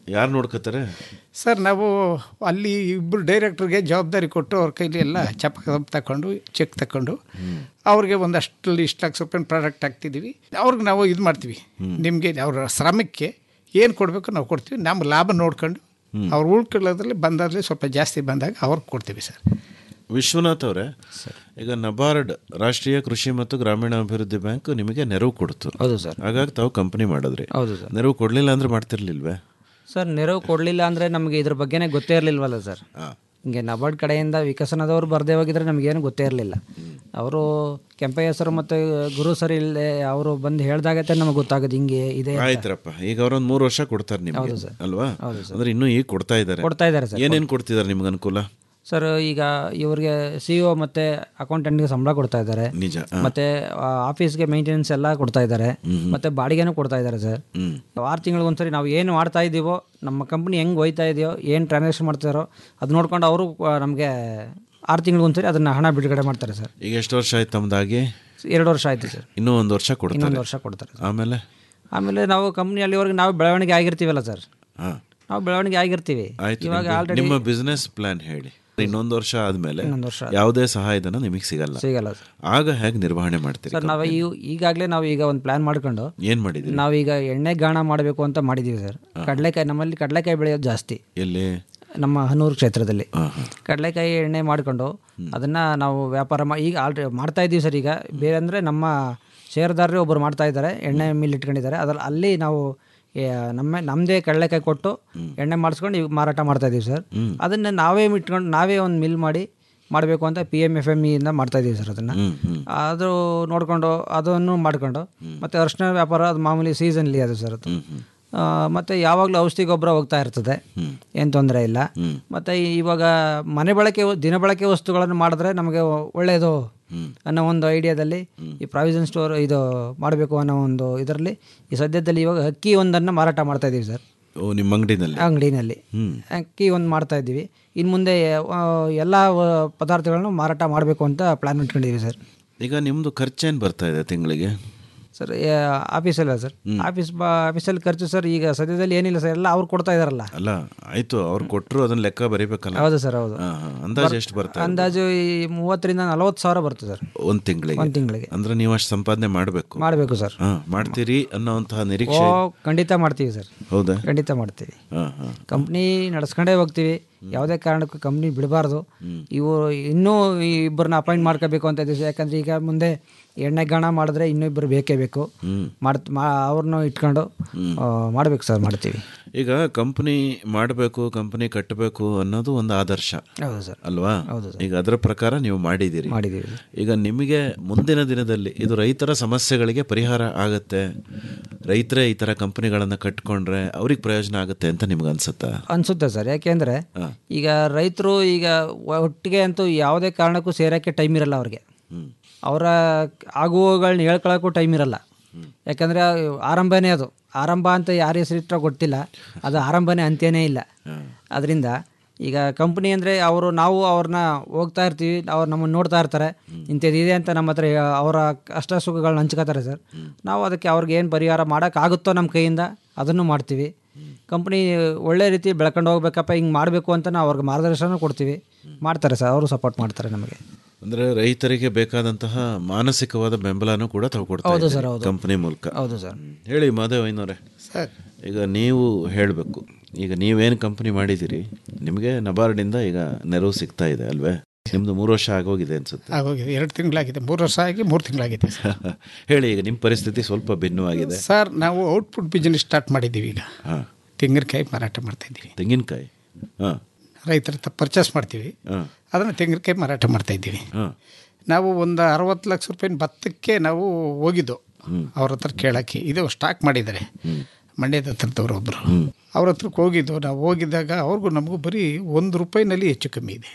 ಯಾರು ನೋಡ್ಕೋತಾರೆ
ಸರ್ ನಾವು ಅಲ್ಲಿ ಇಬ್ಬರು ಡೈರೆಕ್ಟ್ರಿಗೆ ಜವಾಬ್ದಾರಿ ಕೊಟ್ಟು ಅವ್ರ ಕೈಲಿ ಎಲ್ಲ ಚಪ ತಗೊಂಡು ಚೆಕ್ ತಗೊಂಡು ಅವ್ರಿಗೆ ಒಂದಷ್ಟು ಇಷ್ಟು ಲಕ್ಷ ರೂಪಾಯಿ ಪ್ರಾಡಕ್ಟ್ ಹಾಕ್ತಿದ್ದೀವಿ ಅವ್ರಿಗೆ ನಾವು ಇದು ಮಾಡ್ತೀವಿ ನಿಮಗೆ ಅವರ ಶ್ರಮಕ್ಕೆ ಏನು ಕೊಡಬೇಕು ನಾವು ಕೊಡ್ತೀವಿ ನಮ್ಮ ಲಾಭ ನೋಡ್ಕೊಂಡು ಅವ್ರು ಉಳ್ಕೊಳ್ಳೋದ್ರಲ್ಲಿ ಬಂದಾಗಲಿ ಸ್ವಲ್ಪ ಜಾಸ್ತಿ ಬಂದಾಗ ಅವ್ರಿಗೆ ಕೊಡ್ತೀವಿ ಸರ್
ವಿಶ್ವನಾಥ್ ಅವರೇ ಈಗ ನಬಾರ್ಡ್ ರಾಷ್ಟ್ರೀಯ ಕೃಷಿ ಮತ್ತು ಗ್ರಾಮೀಣ ಅಭಿವೃದ್ಧಿ ಬ್ಯಾಂಕ್ ನಿಮಗೆ ನೆರವು ಕೊಡ್ತು
ಹೌದು ಸರ್
ಹಾಗಾಗಿ ತಾವು ಕಂಪನಿ ಮಾಡಿದ್ರಿ
ಹೌದು ಸರ್
ನೆರವು ಕೊಡ್ಲಿಲ್ಲ ಅಂದ್ರೆ ಮಾಡ್ತಿರ್ಲಿಲ್ವೇ
ಸರ್ ನೆರವು ಕೊಡಲಿಲ್ಲ ಅಂದರೆ ನಮಗೆ ಇದ್ರ ಬಗ್ಗೆನೇ ಗೊತ್ತೇ ಇರಲಿಲ್ವಲ್ಲ ಸರ್ ಹಿಂಗೆ ನಬಾರ್ಡ್ ಕಡೆಯಿಂದ ವಿಕಸನದವ್ರು ಬರದೇ ಹೋಗಿದ್ರೆ ನಮಗೇನು ಗೊತ್ತೇ ಇರಲಿಲ್ಲ ಅವರು ಕೆಂಪಯ್ಯ ಸರ್ ಮತ್ತು ಗುರು ಸರ್ ಇಲ್ಲದೆ ಅವರು ಬಂದು ಹೇಳ್ದಾಗತ್ತೆ ನಮಗೆ ಗೊತ್ತಾಗೋದು ಹಿಂಗೆ ಇದೆ ಅಂತ.
ಆಯ್ತ್ರಪ್ಪ ಈಗ ಅವ್ರೊಂದ್ ಮೂರು ವರ್ಷ ಕೊಡ್ತಾರೆ ನಿಮ್ಗೆ
ಹೌದು ಸರ್.
ಅಲ್ವಾ
ಹೌದು ಸರ್.
ಅಂದ್ರೆ ಇನ್ನೂ ಈಗ ಕೊಡ್ತಾ ಇದ್ದಾರೆ
ಕೊಡ್ತಾ ಇದ್ದಾರೆ ಸರ್.
ಏನೇನ್ ಕೊಡ್ತಿದ್ದಾರೆ ನಿಮ್ಗೆ ಅನುಕೂಲ
ಸರ್ ಈಗ ಇವ್ರಿಗೆ ಸಿ ಒ ಮತ್ತು ಅಕೌಂಟೆಂಟ್ಗೆ ಸಂಬಳ ಕೊಡ್ತಾ ಇದ್ದಾರೆ
ನಿಜ
ಮತ್ತೆ ಆಫೀಸ್ಗೆ ಮೇಂಟೆನೆನ್ಸ್ ಎಲ್ಲ ಕೊಡ್ತಾ ಇದ್ದಾರೆ ಮತ್ತೆ ಬಾಡಿಗೆನೂ ಕೊಡ್ತಾ ಇದ್ದಾರೆ ಸರ್
ಹ್ಮ್
ಆರು ತಿಂಗಳಿಗೆ ಒಂದ್ಸರಿ ನಾವು ಏನು ಮಾಡ್ತಾ ಇದ್ದೀವೋ ನಮ್ಮ ಕಂಪ್ನಿ ಹೆಂಗೆ ಹೋಯ್ತಾ ಇದೆಯೋ ಏನು ಟ್ರಾನ್ಸಾಕ್ಷನ್ ಮಾಡ್ತಾರೋ ಅದು ನೋಡ್ಕೊಂಡು ಅವರು ನಮಗೆ ಆರು ತಿಂಗಳಿಗೆ ಒಂದ್ಸರಿ ಅದನ್ನ ಹಣ ಬಿಡುಗಡೆ ಮಾಡ್ತಾರೆ ಸರ್
ಈಗ ಎಷ್ಟು ವರ್ಷ ಆಯ್ತು ತಮ್ದಾಗಿ
ಎರಡು ವರ್ಷ ಆಯ್ತು ಸರ್
ಇನ್ನೂ ಒಂದು ವರ್ಷ ಕೊಡ್ತಾರೆ
ಇನ್ನೊಂದು ವರ್ಷ ಕೊಡ್ತಾರೆ
ಆಮೇಲೆ
ಆಮೇಲೆ ನಾವು ಕಂಪ್ನಿ ಅಲ್ಲಿವರೆಗೆ ನಾವು ಬೆಳವಣಿಗೆ ಆಗಿರ್ತೀವಲ್ಲ ಸರ್
ಹಾ
ನಾವು ಬೆಳವಣಿಗೆ ಆಗಿರ್ತೀವಿ
ಆಯ್ತು
ಇವಾಗ
ನಿಮ್ಗೆ-
ಆಲ್ರೆಡಿ
ನಿಮ್ಮ ಬಿಸ್ನೆಸ್ ಪ್ಲಾನ್ ಹೇಳಿ ಇನ್ನೊಂದು ವರ್ಷ ಆದ್ಮೇಲೆ
ಇನ್ನೊಂದು ವರ್ಷ
ಯಾವುದೇ ಸಹಾಯಧನ ನಿಮಗೆ ಸಿಗಲ್ಲ
ಸಿಗಲ್ಲ ಸರ್
ಆಗ ಹೇಗೆ ನಿರ್ವಹಣೆ ಮಾಡ್ತೀರಿ
ಸರ್ ನಾವು ಈ ಈಗಾಗಲೇ ನಾವು ಈಗ ಒಂದು ಪ್ಲಾನ್ ಮಾಡ್ಕೊಂಡು
ಏನ್ ಮಾಡಿದ್ರಿ
ನಾವೀಗ ಎಣ್ಣೆ ಗಾಣ ಮಾಡಬೇಕು ಅಂತ ಮಾಡಿದ್ದೀವಿ ಸರ್ ಕಡಲೆಕಾಯಿ ನಮ್ಮಲ್ಲಿ ಕಡಲೆಕಾಯಿ ಬೆಳೆಯೋದು ಜಾಸ್ತಿ
ಎಲ್ಲಿ
ನಮ್ಮ ಹನೂರು ಕ್ಷೇತ್ರದಲ್ಲಿ
ಹಾ, ಹಾ.
ಕಡಲೆಕಾಯಿ ಎಣ್ಣೆ ಮಾಡಿಕೊಂಡು ಅದನ್ನು ನಾವು ವ್ಯಾಪಾರ ಮಾ ಈಗ ಆಲ್ರೆಡಿ ಮಾಡ್ತಾ ಇದ್ದೀವಿ ಸರ್ ಈಗ ಬೇರೆ ಅಂದರೆ ನಮ್ಮ ಷೇರುದಾರರೇ ಒಬ್ಬರು ಮಾಡ್ತಾ ಇದ್ದಾರೆ ಎಣ್ಣೆ ಮಿಲ್ ಇಟ್ಕೊಂಡಿದ್ದಾರೆ ಅದ್ರಲ್ಲಿ ಅಲ್ಲಿ ನಾವು ಏ, ನಮ್ಮ ನಮ್ಮದೇ ಕಡಲೆಕಾಯಿ ಕೊಟ್ಟು ಎಣ್ಣೆ ಮಾಡಿಸ್ಕೊಂಡು ಈಗ ಮಾರಾಟ ಮಾಡ್ತಾ ಇದ್ದೀವಿ ಸರ್ ಅದನ್ನು ನಾವೇ ಇಟ್ಕೊಂಡು ನಾವೇ ಒಂದು ಮಿಲ್ ಮಾಡಿ ಮಾಡಬೇಕು ಅಂತ ಪಿ ಎಮ್ ಎಫ್ ಎಮ್ ಇಯಿಂದ ಮಾಡ್ತಾ ಇದ್ದೀವಿ ಸರ್ ಅದನ್ನು
ಹ್ಮ್ ಹ್ಮ್
ಅದು ನೋಡಿಕೊಂಡು ಅದನ್ನು ಮಾಡ್ಕೊಂಡು ಮತ್ತು ಅರಿಶಿನ ವ್ಯಾಪಾರ ಅದು ಮಾಮೂಲಿ ಸೀಸನ್ಲಿ ಅದು ಸರ್ ಅದು ಆ, ಮತ್ತೆ ಯಾವಾಗಲೂ ಔಷಧಿ ಗೊಬ್ಬರ ಹೋಗ್ತಾ ಇರ್ತದೆ ಏನು ತೊಂದರೆ ಇಲ್ಲ ಮತ್ತು ಇವಾಗ ಮನೆ ಬಳಕೆ ದಿನ ಬಳಕೆ ವಸ್ತುಗಳನ್ನು ಮಾಡಿದ್ರೆ ನಮಗೆ ಒಳ್ಳೆಯದು ಅನ್ನೋ ಒಂದು ಐಡಿಯಾದಲ್ಲಿ ಈ ಪ್ರಾವಿಷನ್ ಸ್ಟೋರ್ ಇದು ಮಾಡಬೇಕು ಅನ್ನೋ ಒಂದು ಇದರಲ್ಲಿ ಈ ಸದ್ಯದಲ್ಲಿ ಇವಾಗ ಅಕ್ಕಿ ಒಂದನ್ನು ಮಾರಾಟ ಮಾಡ್ತಾ ಇದ್ದೀವಿ ಸರ್
ಓ ನಿಮ್ಮ ಅಂಗಡಿನಲ್ಲಿ
ಅಂಗಡಿನಲ್ಲಿ
ಹ್ಮ್
ಅಕ್ಕಿ ಒಂದು ಮಾಡ್ತಾ ಇದ್ದೀವಿ ಇನ್ನು ಮುಂದೆ ಎಲ್ಲ ಪದಾರ್ಥಗಳನ್ನು ಮಾರಾಟ ಮಾಡಬೇಕು ಅಂತ ಪ್ಲ್ಯಾನ್ ಇಟ್ಕೊಂಡಿದ್ದೀವಿ ಸರ್
ಈಗ ನಿಮ್ದು ಖರ್ಚೇನು ಬರ್ತಾ ಇದೆ ತಿಂಗಳಿಗೆ
ಸರ್ ಆಫೀಸಲ್ಲ ಸರ್ ಆಫೀಸ್ ಬಾ ಆಫೀಸಲ್ಲಿ ಖರ್ಚು ಸರ್ ಈಗ ಸದ್ಯದಲ್ಲಿ ಏನಿಲ್ಲ ಸರ್ ಎಲ್ಲ ಅವ್ರು ಕೊಡ್ತಾ ಇದಾರಲ್ಲ
ಅಲ್ಲ ಆಯ್ತು ಅವ್ರು ಕೊಟ್ಟರು ಅದನ್ನ ಲೆಕ್ಕ ಬರೀಬೇಕಲ್ಲ
ಹೌದು ಸರ್ ಹೌದು
ಹಾ, ಹಾ. ಅಂದಾಜು ಎಷ್ಟು ಬರ್ತಾ ಇದೆ?
ಅಂದಾಜು ಈ ಮೂವತ್ತರಿಂದ ನಲವತ್ತು ಸಾವಿರ ಬರ್ತದೆ ಸರ್
ಒಂದ್ ತಿಂಗಳಿಗೆ
ಒಂದ್ ತಿಂಗಳಿಗೆ.
ಅಂದ್ರೆ ನೀವು ಅಷ್ಟು ಸಂಪಾದನೆ ಮಾಡಬೇಕು
ಮಾಡಬೇಕು ಸರ್
ಹಾ ಮಾಡ್ತೀರಿ ಅನ್ನೋಂತಹ
ಓ
ನಿರೀಕ್ಷೆ
ಖಂಡಿತ ಮಾಡ್ತೀವಿ ಸರ್
ಹೌದಾ
ಖಂಡಿತ ಮಾಡ್ತೀವಿ
ಹಾ ಹಾ
ಕಂಪ್ನಿ ನಡೆಸ್ಕೊಂಡೇ ಹೋಗ್ತೀವಿ ಯಾವುದೇ ಕಾರಣಕ್ಕೂ ಕಂಪ್ನಿ ಬಿಡಬಾರ್ದು ಇವು ಇನ್ನೂ ಈ ಇಬ್ಬರನ್ನ ಅಪಾಯಿಂಟ್ ಮಾಡ್ಕೋಬೇಕು ಅಂತ ಇದ್ದೀವಿ ಯಾಕಂದ್ರೆ ಈಗ ಮುಂದೆ ಎಣ್ಣೆ ಗಾಣ ಮಾಡಿದ್ರೆ ಇನ್ನೂ ಇಬ್ಬರು ಬೇಕೇ ಬೇಕು ಮಾಡ್ ಮಾ ಅವ್ರನ್ನ ಇಟ್ಕೊಂಡು ಆ, ಮಾಡ್ಬೇಕು ಸರ್ ಮಾಡ್ತೀವಿ
ಈಗ ಕಂಪನಿ ಮಾಡಬೇಕು ಕಂಪನಿ ಕಟ್ಟಬೇಕು ಅನ್ನೋದು ಒಂದು ಆದರ್ಶ
ಹೌದು ಸರ್
ಅಲ್ವಾ ಈಗ ಅದರ ಪ್ರಕಾರ ನೀವು ಮಾಡಿದ್ದೀರಿ
ಮಾಡಿದ್ದೀವಿ
ಈಗ ನಿಮಗೆ ಮುಂದಿನ ದಿನದಲ್ಲಿ ಇದು ರೈತರ ಸಮಸ್ಯೆಗಳಿಗೆ ಪರಿಹಾರ ಆಗತ್ತೆ ರೈತರೇ ಈ ಥರ ಕಂಪನಿಗಳನ್ನು ಕಟ್ಕೊಂಡ್ರೆ ಅವ್ರಿಗೆ ಪ್ರಯೋಜನ ಆಗುತ್ತೆ ಅಂತ ನಿಮ್ಗೆ ಅನ್ಸುತ್ತಾ
ಅನ್ಸುತ್ತೆ ಸರ್ ಯಾಕೆಂದ್ರೆ ಈಗ ರೈತರು ಈಗ ಒಟ್ಟಿಗೆ ಅಂತೂ ಯಾವುದೇ ಕಾರಣಕ್ಕೂ ಸೇರೋಕ್ಕೆ ಟೈಮ್ ಇರಲ್ಲ ಅವ್ರಿಗೆ ಅವರ ಆಗುವಗಳನ್ನ ಹೇಳ್ಕೊಳಕ್ಕೂ ಟೈಮ್ ಇರಲ್ಲ ಯಾಕಂದರೆ ಆರಂಭನೇ ಅದು ಆರಂಭ ಅಂತ ಯಾರ ಹೆಸರಿಟ್ಟರೋ ಗೊತ್ತಿಲ್ಲ ಅದು ಆರಂಭನೇ ಅಂತ್ಯನೇ ಇಲ್ಲ ಅದರಿಂದ ಈಗ ಕಂಪ್ನಿ ಅಂದರೆ ಅವರು ನಾವು ಅವ್ರನ್ನ ಹೋಗ್ತಾ ಇರ್ತೀವಿ ಅವ್ರು ನಮ್ಮನ್ನು ನೋಡ್ತಾ ಇರ್ತಾರೆ ಇಂಥದ್ದು ಇದೆ ಅಂತ ನಮ್ಮ ಹತ್ರ ಹೇ- ಅವರ ಕಷ್ಟ ಸುಖಗಳನ್ನ ಹಂಚ್ಕೋತಾರೆ ಸರ್ ನಾವು ಅದಕ್ಕೆ ಅವ್ರಿಗೆ ಏನು ಪರಿಹಾರ ಮಾಡೋಕ್ಕಾಗುತ್ತೋ ನಮ್ಮ ಕೈಯಿಂದ ಅದನ್ನು ಮಾಡ್ತೀವಿ ಕಂಪ್ನಿ ಒಳ್ಳೆ ರೀತಿ ಬೆಳ್ಕೊಂಡು ಹೋಗ್ಬೇಕಪ್ಪ ಹಿಂಗೆ ಮಾಡಬೇಕು ಅಂತ ನಾವು ಅವ್ರಿಗೆ ಮಾರ್ಗದರ್ಶನ ಕೊಡ್ತೀವಿ ಮಾಡ್ತಾರೆ ಸರ್ ಅವರು ಸಪೋರ್ಟ್ ಮಾಡ್ತಾರೆ ನಮಗೆ
ಅಂದ್ರೆ ರೈತರಿಗೆ ಬೇಕಾದಂತಹ ಮಾನಸಿಕವಾದ ಬೆಂಬಲನೂ ಕೂಡ ತಾವು ಕೊಡ್ತಾ
ಹೌದು
ಇದ್ದೀರಿ
ಸರ್, ಹೌದು.
ಕಂಪನಿ ಮೂಲಕ
ಹೌದು ಸರ್
ಹೇಳಿ ಮಾದೇವ್ ಐನೋರೆ
ಸರ್
ಈಗ ನೀವು ಹೇಳಬೇಕು ಈಗ ನೀವೇನು ಕಂಪನಿ ಮಾಡಿದ್ದೀರಿ ನಿಮಗೆ ನಬಾರ್ಡಿಂದ ಈಗ ನೆರವು ಸಿಗ್ತಾ ಇದೆ ಅಲ್ವೇ ನಿಮ್ದು ಮೂರು ವರ್ಷ ಆಗೋಗಿದೆ ಅನ್ಸುತ್ತೆ
ಆಗೋಗಿದೆ ಎರಡು ತಿಂಗಳಾಗಿದೆ ಮೂರು ವರ್ಷ ಆಗಿ ಮೂರು ತಿಂಗಳಾಗಿದೆ ಸರ್
ಹೇಳಿ ಈಗ ನಿಮ್ಮ ಪರಿಸ್ಥಿತಿ ಸ್ವಲ್ಪ ಭಿನ್ನವಾಗಿದೆ
ಸರ್ ನಾವು ಔಟ್ಪುಟ್ ಬಿಸ್ನೆಸ್ ಸ್ಟಾರ್ಟ್ ಮಾಡಿದ್ದೀವಿ ಈಗ
ಹಾಂ
ತೆಂಗಿನಕಾಯಿ ಮಾರಾಟ ಮಾಡ್ತಾ ಇದ್ದೀವಿ
ತೆಂಗಿನಕಾಯಿ ಹಾಂ
ರೈತರ ಹತ್ರ ಪರ್ಚೇಸ್ ಮಾಡ್ತೀವಿ
ಹಾಂ
ಅದನ್ನು ತೆಂಗಿನಕಾಯಿ ಮಾರಾಟ ಮಾಡ್ತಾ ಇದ್ದೀವಿ
ಹಾಂ
ನಾವು ಒಂದು ಅರವತ್ತು ಲಕ್ಷ ರೂಪಾಯಿನ ಭತ್ತಕ್ಕೆ ನಾವು ಹೋಗಿದ್ದು ಅವ್ರ ಹತ್ರ ಕೇಳೋಕ್ಕೆ ಇದು ಸ್ಟಾಕ್ ಮಾಡಿದ್ದಾರೆ ಮಂಡ್ಯದ ಹತ್ರದವ್ರು ಒಬ್ಬರು ಅವ್ರ ಹತ್ರಕ್ಕೆ ಹೋಗಿದ್ದು ನಾವು ಹೋಗಿದ್ದಾಗ ಅವ್ರಿಗೂ ನಮಗೂ ಬರೀ ಒಂದು ರೂಪಾಯಿನಲ್ಲಿ ಹೆಚ್ಚು ಕಮ್ಮಿ ಇದೆ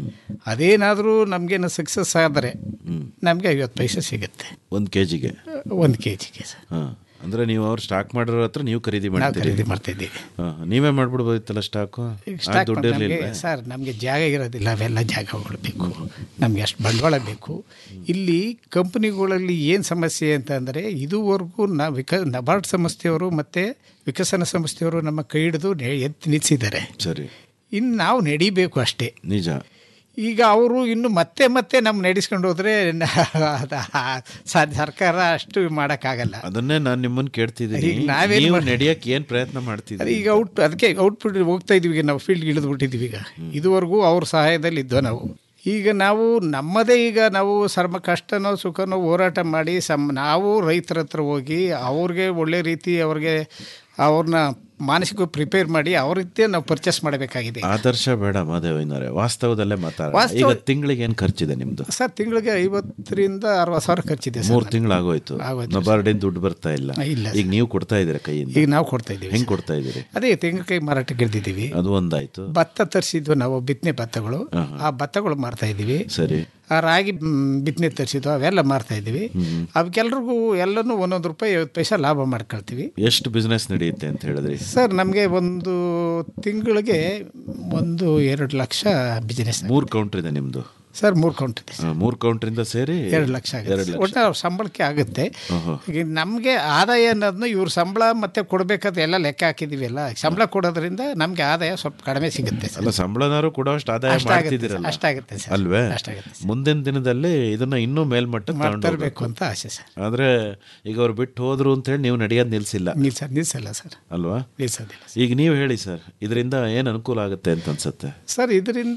ಅದೇನಾದರೂ ನಮಗೇನು ಸಕ್ಸಸ್ ಆದರೆ ನಮಗೆ ಐವತ್ತು ಪೈಸೆ ಸಿಗುತ್ತೆ
ಒಂದು ಕೆ ಜಿಗೆ
ಒಂದು ಕೆ ಜಿಗೆ ಸರ್
ಹಾಂ ಅಂದ್ರೆ ನೀವು ಅವ್ರು ಸ್ಟಾಕ್ ಮಾಡಿರೋ ಹತ್ರ ನೀವು ಖರೀದಿ
ನಾವು
ಮಾಡ್ತೀರಿ
ಖರೀದಿ ಮಾಡ್ತಾ ಇದ್ದೀವಿ
ಹಾ, ನೀವೇ ಮಾಡ್ಬಿಡ್ಬೋದಿತ್ತಲ್ಲ ಸ್ಟಾಕು
ಈಗ
ಆ
ಸ್ಟಾಕ್
ದುಡ್ಡು
ನಮಗೆ
ಇರ್ಲಿಲ್ವಾ?
ಸರ್ ನಮಗೆ ಜಾಗ ಇರೋದಿಲ್ಲ ಅವೆಲ್ಲ ಜಾಗಗಳು ಬೇಕು ನಮಗೆ ಅಷ್ಟು ಬಂಡವಾಳ ಬೇಕು ಇಲ್ಲಿ ಕಂಪ್ನಿಗಳಲ್ಲಿ ಏನು ಸಮಸ್ಯೆ ಅಂತಂದರೆ ಇದುವರೆಗೂ ನಾ ವಿಕ ನಬಾರ್ಡ್ ಸಂಸ್ಥೆಯವರು ಮತ್ತು ವಿಕಸನ ಸಂಸ್ಥೆಯವರು ನಮ್ಮ ಕೈ ಹಿಡಿದು ನೆ- ಎತ್ತಿ ನಿಲ್ಲಿಸಿದ್ದಾರೆ
ಸರಿ
ಇನ್ನು ನಾವು ನಡಿಬೇಕು ಅಷ್ಟೇ
ನಿಜ
ಈಗ ಅವರು ಇನ್ನು ಮತ್ತೆ ಮತ್ತೆ ನಮ್ಮ ನಡೆಸ್ಕೊಂಡು ಹೋದ್ರೆ ನ- ಅದ- ಸ- ಸರ್ಕಾರ ಅಷ್ಟು ಮಾಡೋಕ್ಕಾಗಲ್ಲ
ಅದನ್ನೇ ನಾನು ನಿಮ್ಮನ್ನ ಕೇಳ್ತಿದ್ದೀನಿ
ಈಗ ನಾವೇನ್
ನೀವು
ಮಾಡ್-
ನಡೆಯಕ್ಕೆ ಏನ್ ಪ್ರಯತ್ನ
ಅದೇ
ಮಾಡ್ತಿದ್ದೀರಿ
ಈಗ ಔಟ್ ಅದಕ್ಕೆ ಔಟ್ಪುಟ್ ಹೋಗ್ತಾ ಇದೀವಿ ಈಗ ನಾವು ಫೀಲ್ಡ್ ಇಳಿದು ಬಿಟ್ಟಿದ್ದೀವಿ ಈಗ ಇದುವರೆಗೂ ಅವ್ರ ಸಹಾಯದಲ್ಲಿ ಇದ್ದೋ ನಾವು ಈಗ ನಾವು ನಮ್ಮದೇ ಈಗ ನಾವು ಸರ್ಮ ಕಷ್ಟನೋ ಸುಖನೋ ಹೋರಾಟ ಮಾಡಿ ಸಮ್ ನಾವು ರೈತರ ಹತ್ರ ಹೋಗಿ ಅವ್ರಿಗೆ ಒಳ್ಳೆ ರೀತಿ ಅವ್ರಿಗೆ ಅವ್ರನ್ನ ಮಾನಸಿಕ ಪ್ರಿಪೇರ್ ಮಾಡಿ ಅವ್ರ ರೀತಿ ನಾವು ಪರ್ಚೇಸ್ ಮಾಡಬೇಕಾಗಿದೆ
ಆದರ್ಶ ಬೇಡ ಮಾದೇವಯ್ಯನವರೇ ವಾಸ್ತವದಲ್ಲೇ ಮಾತಾಡ
ವಾಸ್ತವ-
ಈಗ ತಿಂಗಳಿಗೆ ಏನ್ ಖರ್ಚಿದೆ ನಿಮ್ದು
ಸರ್ ತಿಂಗಳಿಗೆ ಐವತ್ತರಿಂದ ಅರವತ್ತು ಸಾವಿರ ಖರ್ಚಿದೆ ಸರ್
ಮೂರ್ ತಿಂಗಳು ಆಗೋಯ್ತು
ಆಗೋಯ್ತು
ನಬಾರ್ಡಿನ ದುಡ್ಡು ಬರ್ತಾ ಇಲ್ಲ
ಇಲ್ಲ
ಈಗ ನೀವು ಕೊಡ್ತಾ ಇದೀರ ಕೈಯಿಂದ
ಈಗ ನಾವು ಕೊಡ್ತಾ ಇದ್ದೀವಿ
ಹೆಂಗ್ ಕೊಡ್ತಾ ಇದೀರಿ
ಅದೇ ತೆಂಗಿನಕಾಯಿ ಮಾರಾಟಕ್ಕೆ ಗೆದ್ದಿದ್ದೀವಿ
ಅದು ಒಂದಾಯ್ತು
ಭತ್ತ ತರಿಸಿದ್ವು ನಾವು ಬಿತ್ತನೆ ಭತ್ತಗಳು ಆ ಭತ್ತಗಳು ಮಾರ್ತಾ ಇದ್ದೀವಿ
ಸರಿ
ಆ ರಾಗಿ ಮ್, ಬಿತ್ತನೆ ತರಿಸಿದ್ವು ಅವೆಲ್ಲ ಮಾರ್ತಾ ಇದ್ದೀವಿ ಅವಕ್ಕೆಲ್ರಿಗೂ ಎಲ್ಲನೂ ಒಂದೊಂದು ರೂಪಾಯಿ ಐವತ್ತು ಪೈಸೆ ಲಾಭ ಮಾಡ್ಕೊಳ್ತೀವಿ
ಎಷ್ಟು ಬಿಸ್ನೆಸ್ ನಡೆಯುತ್ತೆ ಅಂತ ಹೇಳಿದ್ರಿ
ಸರ್ ನಮಗೆ ಒಂದು ತಿಂಗಳಿಗೆ ಒಂದು ಎರಡು ಲಕ್ಷ ಬಿಸ್ನೆಸ್
ಮೂರ್ ಕೌಂಟರ್ ಇದೆ ನಿಮ್ದು
ಸರ್ ಮೂರು ಕೌಂಟ್ ಇದೆ
ಆ, ಮೂರ್ ಕೌಂಟರ್ ಇಂದ ಸೇರಿ
ಎರಡು ಲಕ್ಷ
ಎರಡು
ಆಗುತ್ತೆ
ಲಕ್ಷ
ಒಟ್ಟು ಅವ್ರ ಸಂಬಳಕ್ಕೆ ಆಗುತ್ತೆ
ಓಹೋ.
ಈಗ ನಮಗೆ ಆದಾಯ ಅನ್ನೋದನ್ನ ಇವ್ರ ಸಂಬಳ ಮತ್ತೆ ಕೊಡಬೇಕಾದ್ರೆ ಎಲ್ಲ ಲೆಕ್ಕ ಹಾಕಿದ್ದೀವಿ ಎಲ್ಲ ಸಂಬಳ ಕೊಡೋದ್ರಿಂದ ನಮಗೆ ಆದಾಯ ಸ್ವಲ್ಪ ಕಡಿಮೆ ಸಿಗುತ್ತೆ ಸರ್
ಅಲ್ಲ ಸಂಬಳನಾರು ಕೂಡ ಅಷ್ಟು ಆದಾಯ
ಅಷ್ಟಾಗುತ್ತೆ
ಮಾಡ್ತಿದ್ದೀರಲ್ಲ
ಸರ್, ಅಷ್ಟಾಗುತ್ತೆ ಸರ್.
ಅಲ್ವೇ
ಅಷ್ಟಾಗುತ್ತೆ
ಮುಂದಿನ ದಿನದಲ್ಲಿ ಇದನ್ನ ಇನ್ನೂ ಮೇಲ್ಮಟ್ಟಕ್ಕೆ ತಗೊಂಡು
ತರಬೇಕು
ಹೋಗ್ಬೇಕು.
ಅಂತ ಆಸೆ ಸರ್
ಆದ್ರೆ ಈಗ ಅವ್ರು ಬಿಟ್ಟು ಹೋದ್ರು ಅಂತ ಹೇಳಿ ನೀವು ನಡೆಯೋದು ನಿಲ್ಸಿಲ್ಲ
ನಿಲ್ಸ ನಿಲ್ಸಲ್ಲ ಸರ್
ಅಲ್ವಾ
ನಿಲ್ಸೋದಿಲ್ಲ
ಈಗ ನೀವು ಹೇಳಿ ಸರ್ ಇದರಿಂದ ಏನು ಅನುಕೂಲ ಆಗುತ್ತೆ ಅಂತ ಅನ್ಸುತ್ತೆ
ಸರ್ ಇದರಿಂದ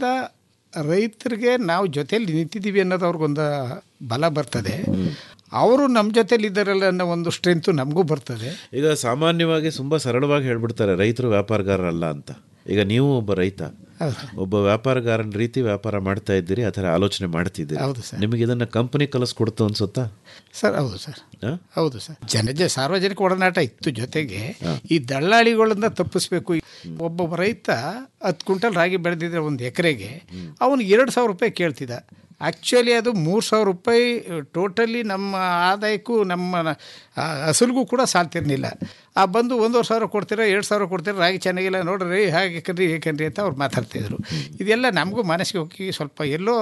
ರೈತರಿಗೆ ನಾವು ಜೊತೆಲಿ ನಿಂತಿದ್ದೀವಿ ಅನ್ನೋದು ಅವ್ರಿಗೊಂದು ಬಲ ಬರ್ತದೆ ಅವರು ನಮ್ಮ ಜೊತೆಲಿ ಇದ್ದಾರಲ್ಲ ಅನ್ನೋ ಒಂದು ಸ್ಟ್ರೆಂತು ನಮಗೂ ಬರ್ತದೆ
ಈಗ ಸಾಮಾನ್ಯವಾಗಿ ತುಂಬಾ ಸರಳವಾಗಿ ಹೇಳ್ಬಿಡ್ತಾರೆ ರೈತರು ವ್ಯಾಪಾರಗಾರರಲ್ಲ ಅಂತ ಈಗ ನೀವು ಒಬ್ಬ ರೈತ
ಹೌದು.
ಒಬ್ಬ ವ್ಯಾಪಾರಗಾರನ ರೀತಿ ವ್ಯಾಪಾರ ಮಾಡ್ತಾ ಇದ್ದೀರಿ ಆ ಥರ ಆಲೋಚನೆ ಮಾಡ್ತಿದ್ದೀರಿ
ಹೌದು ಸರ್.
ನಿಮಗೆ ಇದನ್ನ ಕಂಪನಿ ಕಲಿಸ್ಕೊಡ್ತು ಅನ್ಸುತ್ತಾ
ಸರ್ ಹೌದು ಸರ್
ಆ?
ಹೌದು ಸರ್ ಜನಜ ಸಾರ್ವಜನಿಕ ಒಡನಾಟ ಇತ್ತು ಜೊತೆಗೆ ಈ ದಳ್ಳಾಳಿಗಳನ್ನ ತಪ್ಪಿಸ್ಬೇಕು ಒಬ್ಬ ರೈತ ಹತ್ತು ಕ್ವಿಂಟಲ್ ರಾಗಿ ಬೆಳೆದಿದ್ರೆ ಒಂದು ಎಕರೆಗೆ ಅವನು ಎರಡು ಸಾವಿರ ರೂಪಾಯಿ ಕೇಳ್ತಿದ್ದ ಆ್ಯಕ್ಚುಲಿ ಅದು ಮೂರು ಸಾವಿರ ರೂಪಾಯಿ ಟೋಟಲಿ ನಮ್ಮ ಆದಾಯಕ್ಕೂ ನಮ್ಮ ಆ, ಅಸಲಿಗೂ ಕೂಡ ಸಾಲ್ತಿರ್ಲಿಲ್ಲ ಆ ಬಂದು ಒಂದೂವರೆ ಸಾವಿರ ಕೊಡ್ತೀರಾ ಎರಡು ಸಾವಿರ ಕೊಡ್ತೀರಾ ರಾಗಿ ಚೆನ್ನಾಗಿಲ್ಲ ನೋಡ್ರಿ ಹಾಗೆ ಕನ್ರಿ ಹೇಗನ್ರಿ ಅಂತ ಅವ್ರು ಮಾತಾಡ್ತಿದ್ರು ಇದೆಲ್ಲ ನಮಗೂ ಮನಸ್ಸಿಗೆ ಹೋಗಿ ಸ್ವಲ್ಪ ಎಲ್ಲೋ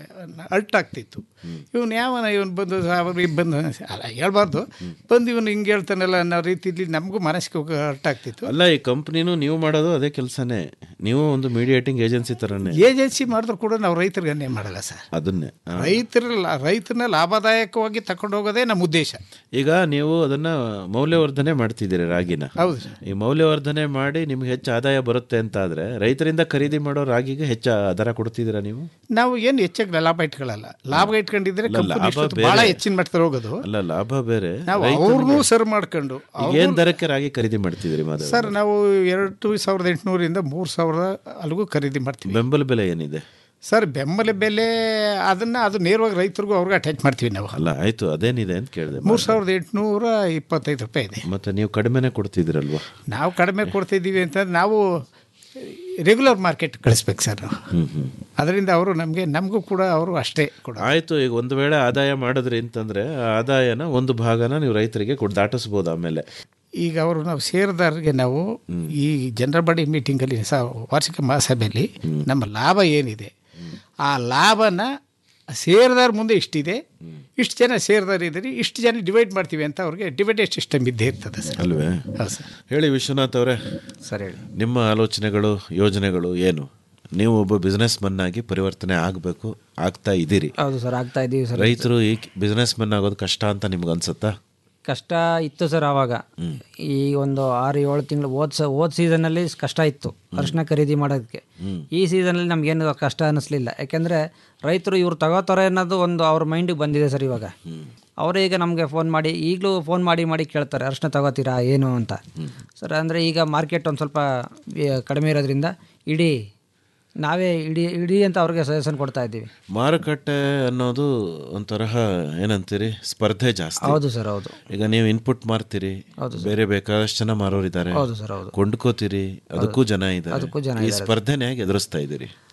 ಅಲ್ಟ್ ಆಗ್ತಿತ್ತು ಇವನು ಯಾವನ ಇವನು ಬಂದು ಅವ್ರಿಗೆ ಬಂದು ಅಲ್ಲ ಹೇಳ್ಬಾರ್ದು ಬಂದು ಇವನು ಹಿಂಗೆ ಹೇಳ್ತಾನಲ್ಲ ಅನ್ನೋ ರೀತಿಲಿ ನಮಗೂ ಮನಸ್ಸಿಗೆ ಹೋಗಿ ಅರ್ಟ್ ಆಗ್ತಿತ್ತು
ಅಲ್ಲ ಈ ಕಂಪ್ನಿನೂ ನೀವು ಮಾಡೋದು ಅದೇ ಕೆಲಸನೇ ನೀವು ಒಂದು ಮೀಡಿಯೇಟಿಂಗ್ ಏಜೆನ್ಸಿ ತರನೇ
ಏಜೆನ್ಸಿ ಮಾಡಿದ್ರು ಕೂಡ ನಾವು ರೈತರಿಗೆ ಅನ್ಯಾಯ ಮಾಡಲ್ಲ ಸರ್
ಅದನ್ನೇ ಆ.
ರೈತರ ರೈತನ ಲಾಭದಾಯಕವಾಗಿ ತಗೊಂಡು ಹೋಗೋದೇ ನಮ್ಮ ಉದ್ದೇಶ
ಈಗ ನೀವು ಅದನ್ನ ಮೌಲ್ಯವರ್ಧನೆ ಮಾಡ್ತಿದ್ದೀರಿ ರಾಗಿನ
ಹೌದು ಸರ್
ಈ ಮೌಲ್ಯವರ್ಧನೆ ಮಾಡಿ ನಿಮ್ಗೆ ಹೆಚ್ಚು ಆದಾಯ ಬರುತ್ತೆ ಅಂತ ಆದ್ರೆ ರೈತರಿಂದ ಖರೀದಿ ಮಾಡೋ ರಾಗಿಗೆ ಹೆಚ್ಚು ದರ ಕೊಡ್ತಿದ್ದೀರಾ ನೀವು
ನಾವು ಏನು ಹೆಚ್ಚಾಗಿ ಲಾಭ ಇಟ್ಕೊಳ್ಳಲ್ಲ ಲಾಭ ಇಟ್ಕೊಂಡಿದ್ರೆ
ಅಲ್ಲ,
ಕಂಪನಿ
ಲಾಭ
ಇಷ್ಟೊತ್ತು
ಬೇರೆ.
ಭಾಳ ಹೆಚ್ಚಿನ ಮಟ್ಟದಲ್ಲಿ ಹೋಗೋದು
ಅಲ್ಲ ಲಾಭ ಬೇರೆ
ನಾವು
ರೈತನಿಗೆ-
ಅವ್ರನ್ನೂ ಸರ್ ಮಾಡ್ಕೊಂಡು
ಈಗ
ಅವ್ರ್ನೂ-
ಏನ್ ದರಕ್ಕೆ ರಾಗಿ ಖರೀದಿ ಮಾಡ್ತಿದ್ದೀರಿ ಮಾಧವ
ಸರ್ ನಾವು ಎರಡು ಸಾವಿರದ ಎಂಟುನೂರಿಂದ ಮೂರು ಸಾವಿರ ಅಲ್ಲಿಗೂ ಖರೀದಿ ಮಾಡ್ತೀವಿ
ಬೆಂಬಲ ಬೆಲೆ ಏನಿದೆ
ಸರ್ ಬೆಂಬಲ ಬೆಲೆ ಅದನ್ನ ಅದು ನೇರವಾಗಿ ರೈತರಿಗೂ ಅವ್ರಿಗೆ ಅಟ್ಯಾಚ್ ಮಾಡ್ತೀವಿ ನಾವು
ಅಲ್ಲ ಆಯ್ತು ಅದೇನಿದೆ ಅಂತ ಕೇಳಿದೆ
ಮೂರು ಸಾವಿರದ ಎಂಟುನೂರ ಇಪ್ಪತ್ತೈದು ರೂಪಾಯಿ ಇದೆ
ಮತ್ತೆ ನೀವು ಕಡಿಮೆನೆ ಕೊಡ್ತಿದ್ದೀರಲ್ವಾ
ನಾವು ಕಡಿಮೆ ಕೊಡ್ತಿದ್ದೀವಿ ಅಂತಂದ್ರೆ ನಾವು ರೆಗ್ಯುಲರ್ ಮಾರ್ಕೆಟ್ ಕಳಿಸ್ಬೇಕು ಸರ್ ನಾವು
ಹ್ಮ್ ಹ್ಮ್
ಅದರಿಂದ ಅವರು ನಮಗೆ ನಮಗೂ ಕೂಡ ಅವರು ಅಷ್ಟೇ ಕೊಡ
ಆಯ್ತು ಈಗ ಒಂದು ವೇಳೆ ಆದಾಯ ಮಾಡಿದ್ರಿ ಅಂತಂದ್ರೆ ಆ ಆದಾಯನ ಒಂದು ಭಾಗನ ನೀವು ರೈತರಿಗೆ ಕೊಟ್ಟು ದಾಟಿಸ್ಬೋದು ಆಮೇಲೆ
ಈಗ ಅವರು ನಾವು ಷೇರುದಾರರಿಗೆ ನಾವು ಈ ಜನರಲ್ ಬಾಡಿ ಮೀಟಿಂಗಲ್ಲಿ ಸ ವಾರ್ಷಿಕ ಮಹಾಸಭೆಯಲ್ಲಿ ನಮ್ಮ ಲಾಭ ಏನಿದೆ ಆ ಲಾಭನ ಷೇರುದಾರ ಮುಂದೆ ಇಷ್ಟಿದೆ ಇಷ್ಟು ಜನ ಷೇರುದಾರ ಇದ್ದೀರಿ ಇಷ್ಟು ಜನ ಡಿವೈಡ್ ಮಾಡ್ತೀವಿ ಅಂತ ಅವ್ರಿಗೆ ಡಿವೈಡೆಡ್ ಸಿಸ್ಟಮ್ ಇದ್ದೇ ಇರ್ತದೆ ಸರ್
ಅಲ್ವೇ
ಹೌದು ಸರ್
ಹೇಳಿ ವಿಶ್ವನಾಥ್ ಅವರೇ
ಸರ್ ಹೇಳಿ
ನಿಮ್ಮ ಆಲೋಚನೆಗಳು ಯೋಜನೆಗಳು ಏನು ನೀವು ಒಬ್ಬ ಬಿಸ್ನೆಸ್ ಮನ್ ಆಗಿ ಪರಿವರ್ತನೆ ಆಗಬೇಕು ಆಗ್ತಾ ಇದ್ದೀರಿ
ಹೌದು ಸರ್ ಆಗ್ತಾ ಇದ್ದೀವಿ ಸರ್
ರೈತರು ಈ ಬಿಸ್ನೆಸ್ ಮನ್ ಆಗೋದು ಕಷ್ಟ ಅಂತ ನಿಮ್ಗೆ ಅನ್ಸುತ್ತಾ
ಕಷ್ಟ ಇತ್ತು ಸರ್ ಆವಾಗ ಈ ಒಂದು ಆರು ಏಳು ತಿಂಗಳು ಓದ್ ಸ ಓದ್ ಸೀಸನಲ್ಲಿ ಕಷ್ಟ ಇತ್ತು ಅರಿಶಿನ ಖರೀದಿ ಮಾಡೋದಕ್ಕೆ ಈ ಸೀಸನಲ್ಲಿ ನಮಗೇನು ಕಷ್ಟ ಅನ್ನಿಸ್ಲಿಲ್ಲ ಯಾಕೆಂದರೆ ರೈತರು ಇವ್ರು ತಗೋತಾರೆ ಅನ್ನೋದು ಒಂದು ಅವ್ರ ಮೈಂಡಿಗೆ ಬಂದಿದೆ ಸರ್ ಇವಾಗ ಅವರೇ ಈಗ ನಮಗೆ ಫೋನ್ ಮಾಡಿ ಈಗಲೂ ಫೋನ್ ಮಾಡಿ ಮಾಡಿ ಕೇಳ್ತಾರೆ ಅರಿಶಿನ ತಗೋತೀರಾ ಏನು ಅಂತ ಸರ್ ಅಂದರೆ ಈಗ ಮಾರ್ಕೆಟ್ ಒಂದು ಸ್ವಲ್ಪ ವಿ- ಕಡಿಮೆ ಇರೋದ್ರಿಂದ ಇಡೀ ನಾವೇ ಇಡೀ ಇಡೀ ಅಂತ ಅವ್ರಿಗೆ ಸಜೆಷನ್ ಕೊಡ್ತಾ ಇದ್ದೀವಿ
ಮಾರುಕಟ್ಟೆ ಅನ್ನೋದು ಒಂಥರಹ ಏನಂತೀರಿ ಸ್ಪರ್ಧೆ ಜಾಸ್ತಿ
ಹೌದು ಸರ್ ಹೌದು
ಈಗ ನೀವು ಇನ್ಪುಟ್ ಮಾರ್ತೀರಿ ಬೇರೆ ಬೇಕಾದಷ್ಟು ಜನ ಮಾರೋರಿದ್ದಾರೆ
ಹೌದು ಸರ್ ಹೌದು
ಕೊಂಡ್ಕೋತೀರಿ ಅದಕ್ಕೂ ಜನ ಇದ್ದಾರೆ
ಅದಕ್ಕೂ ಜನ
ಈ ಸ್ಪರ್ಧೆನ ಹೇಗೆ ಎದುರಿಸ್ತಾ ಇದ್ದೀರಿ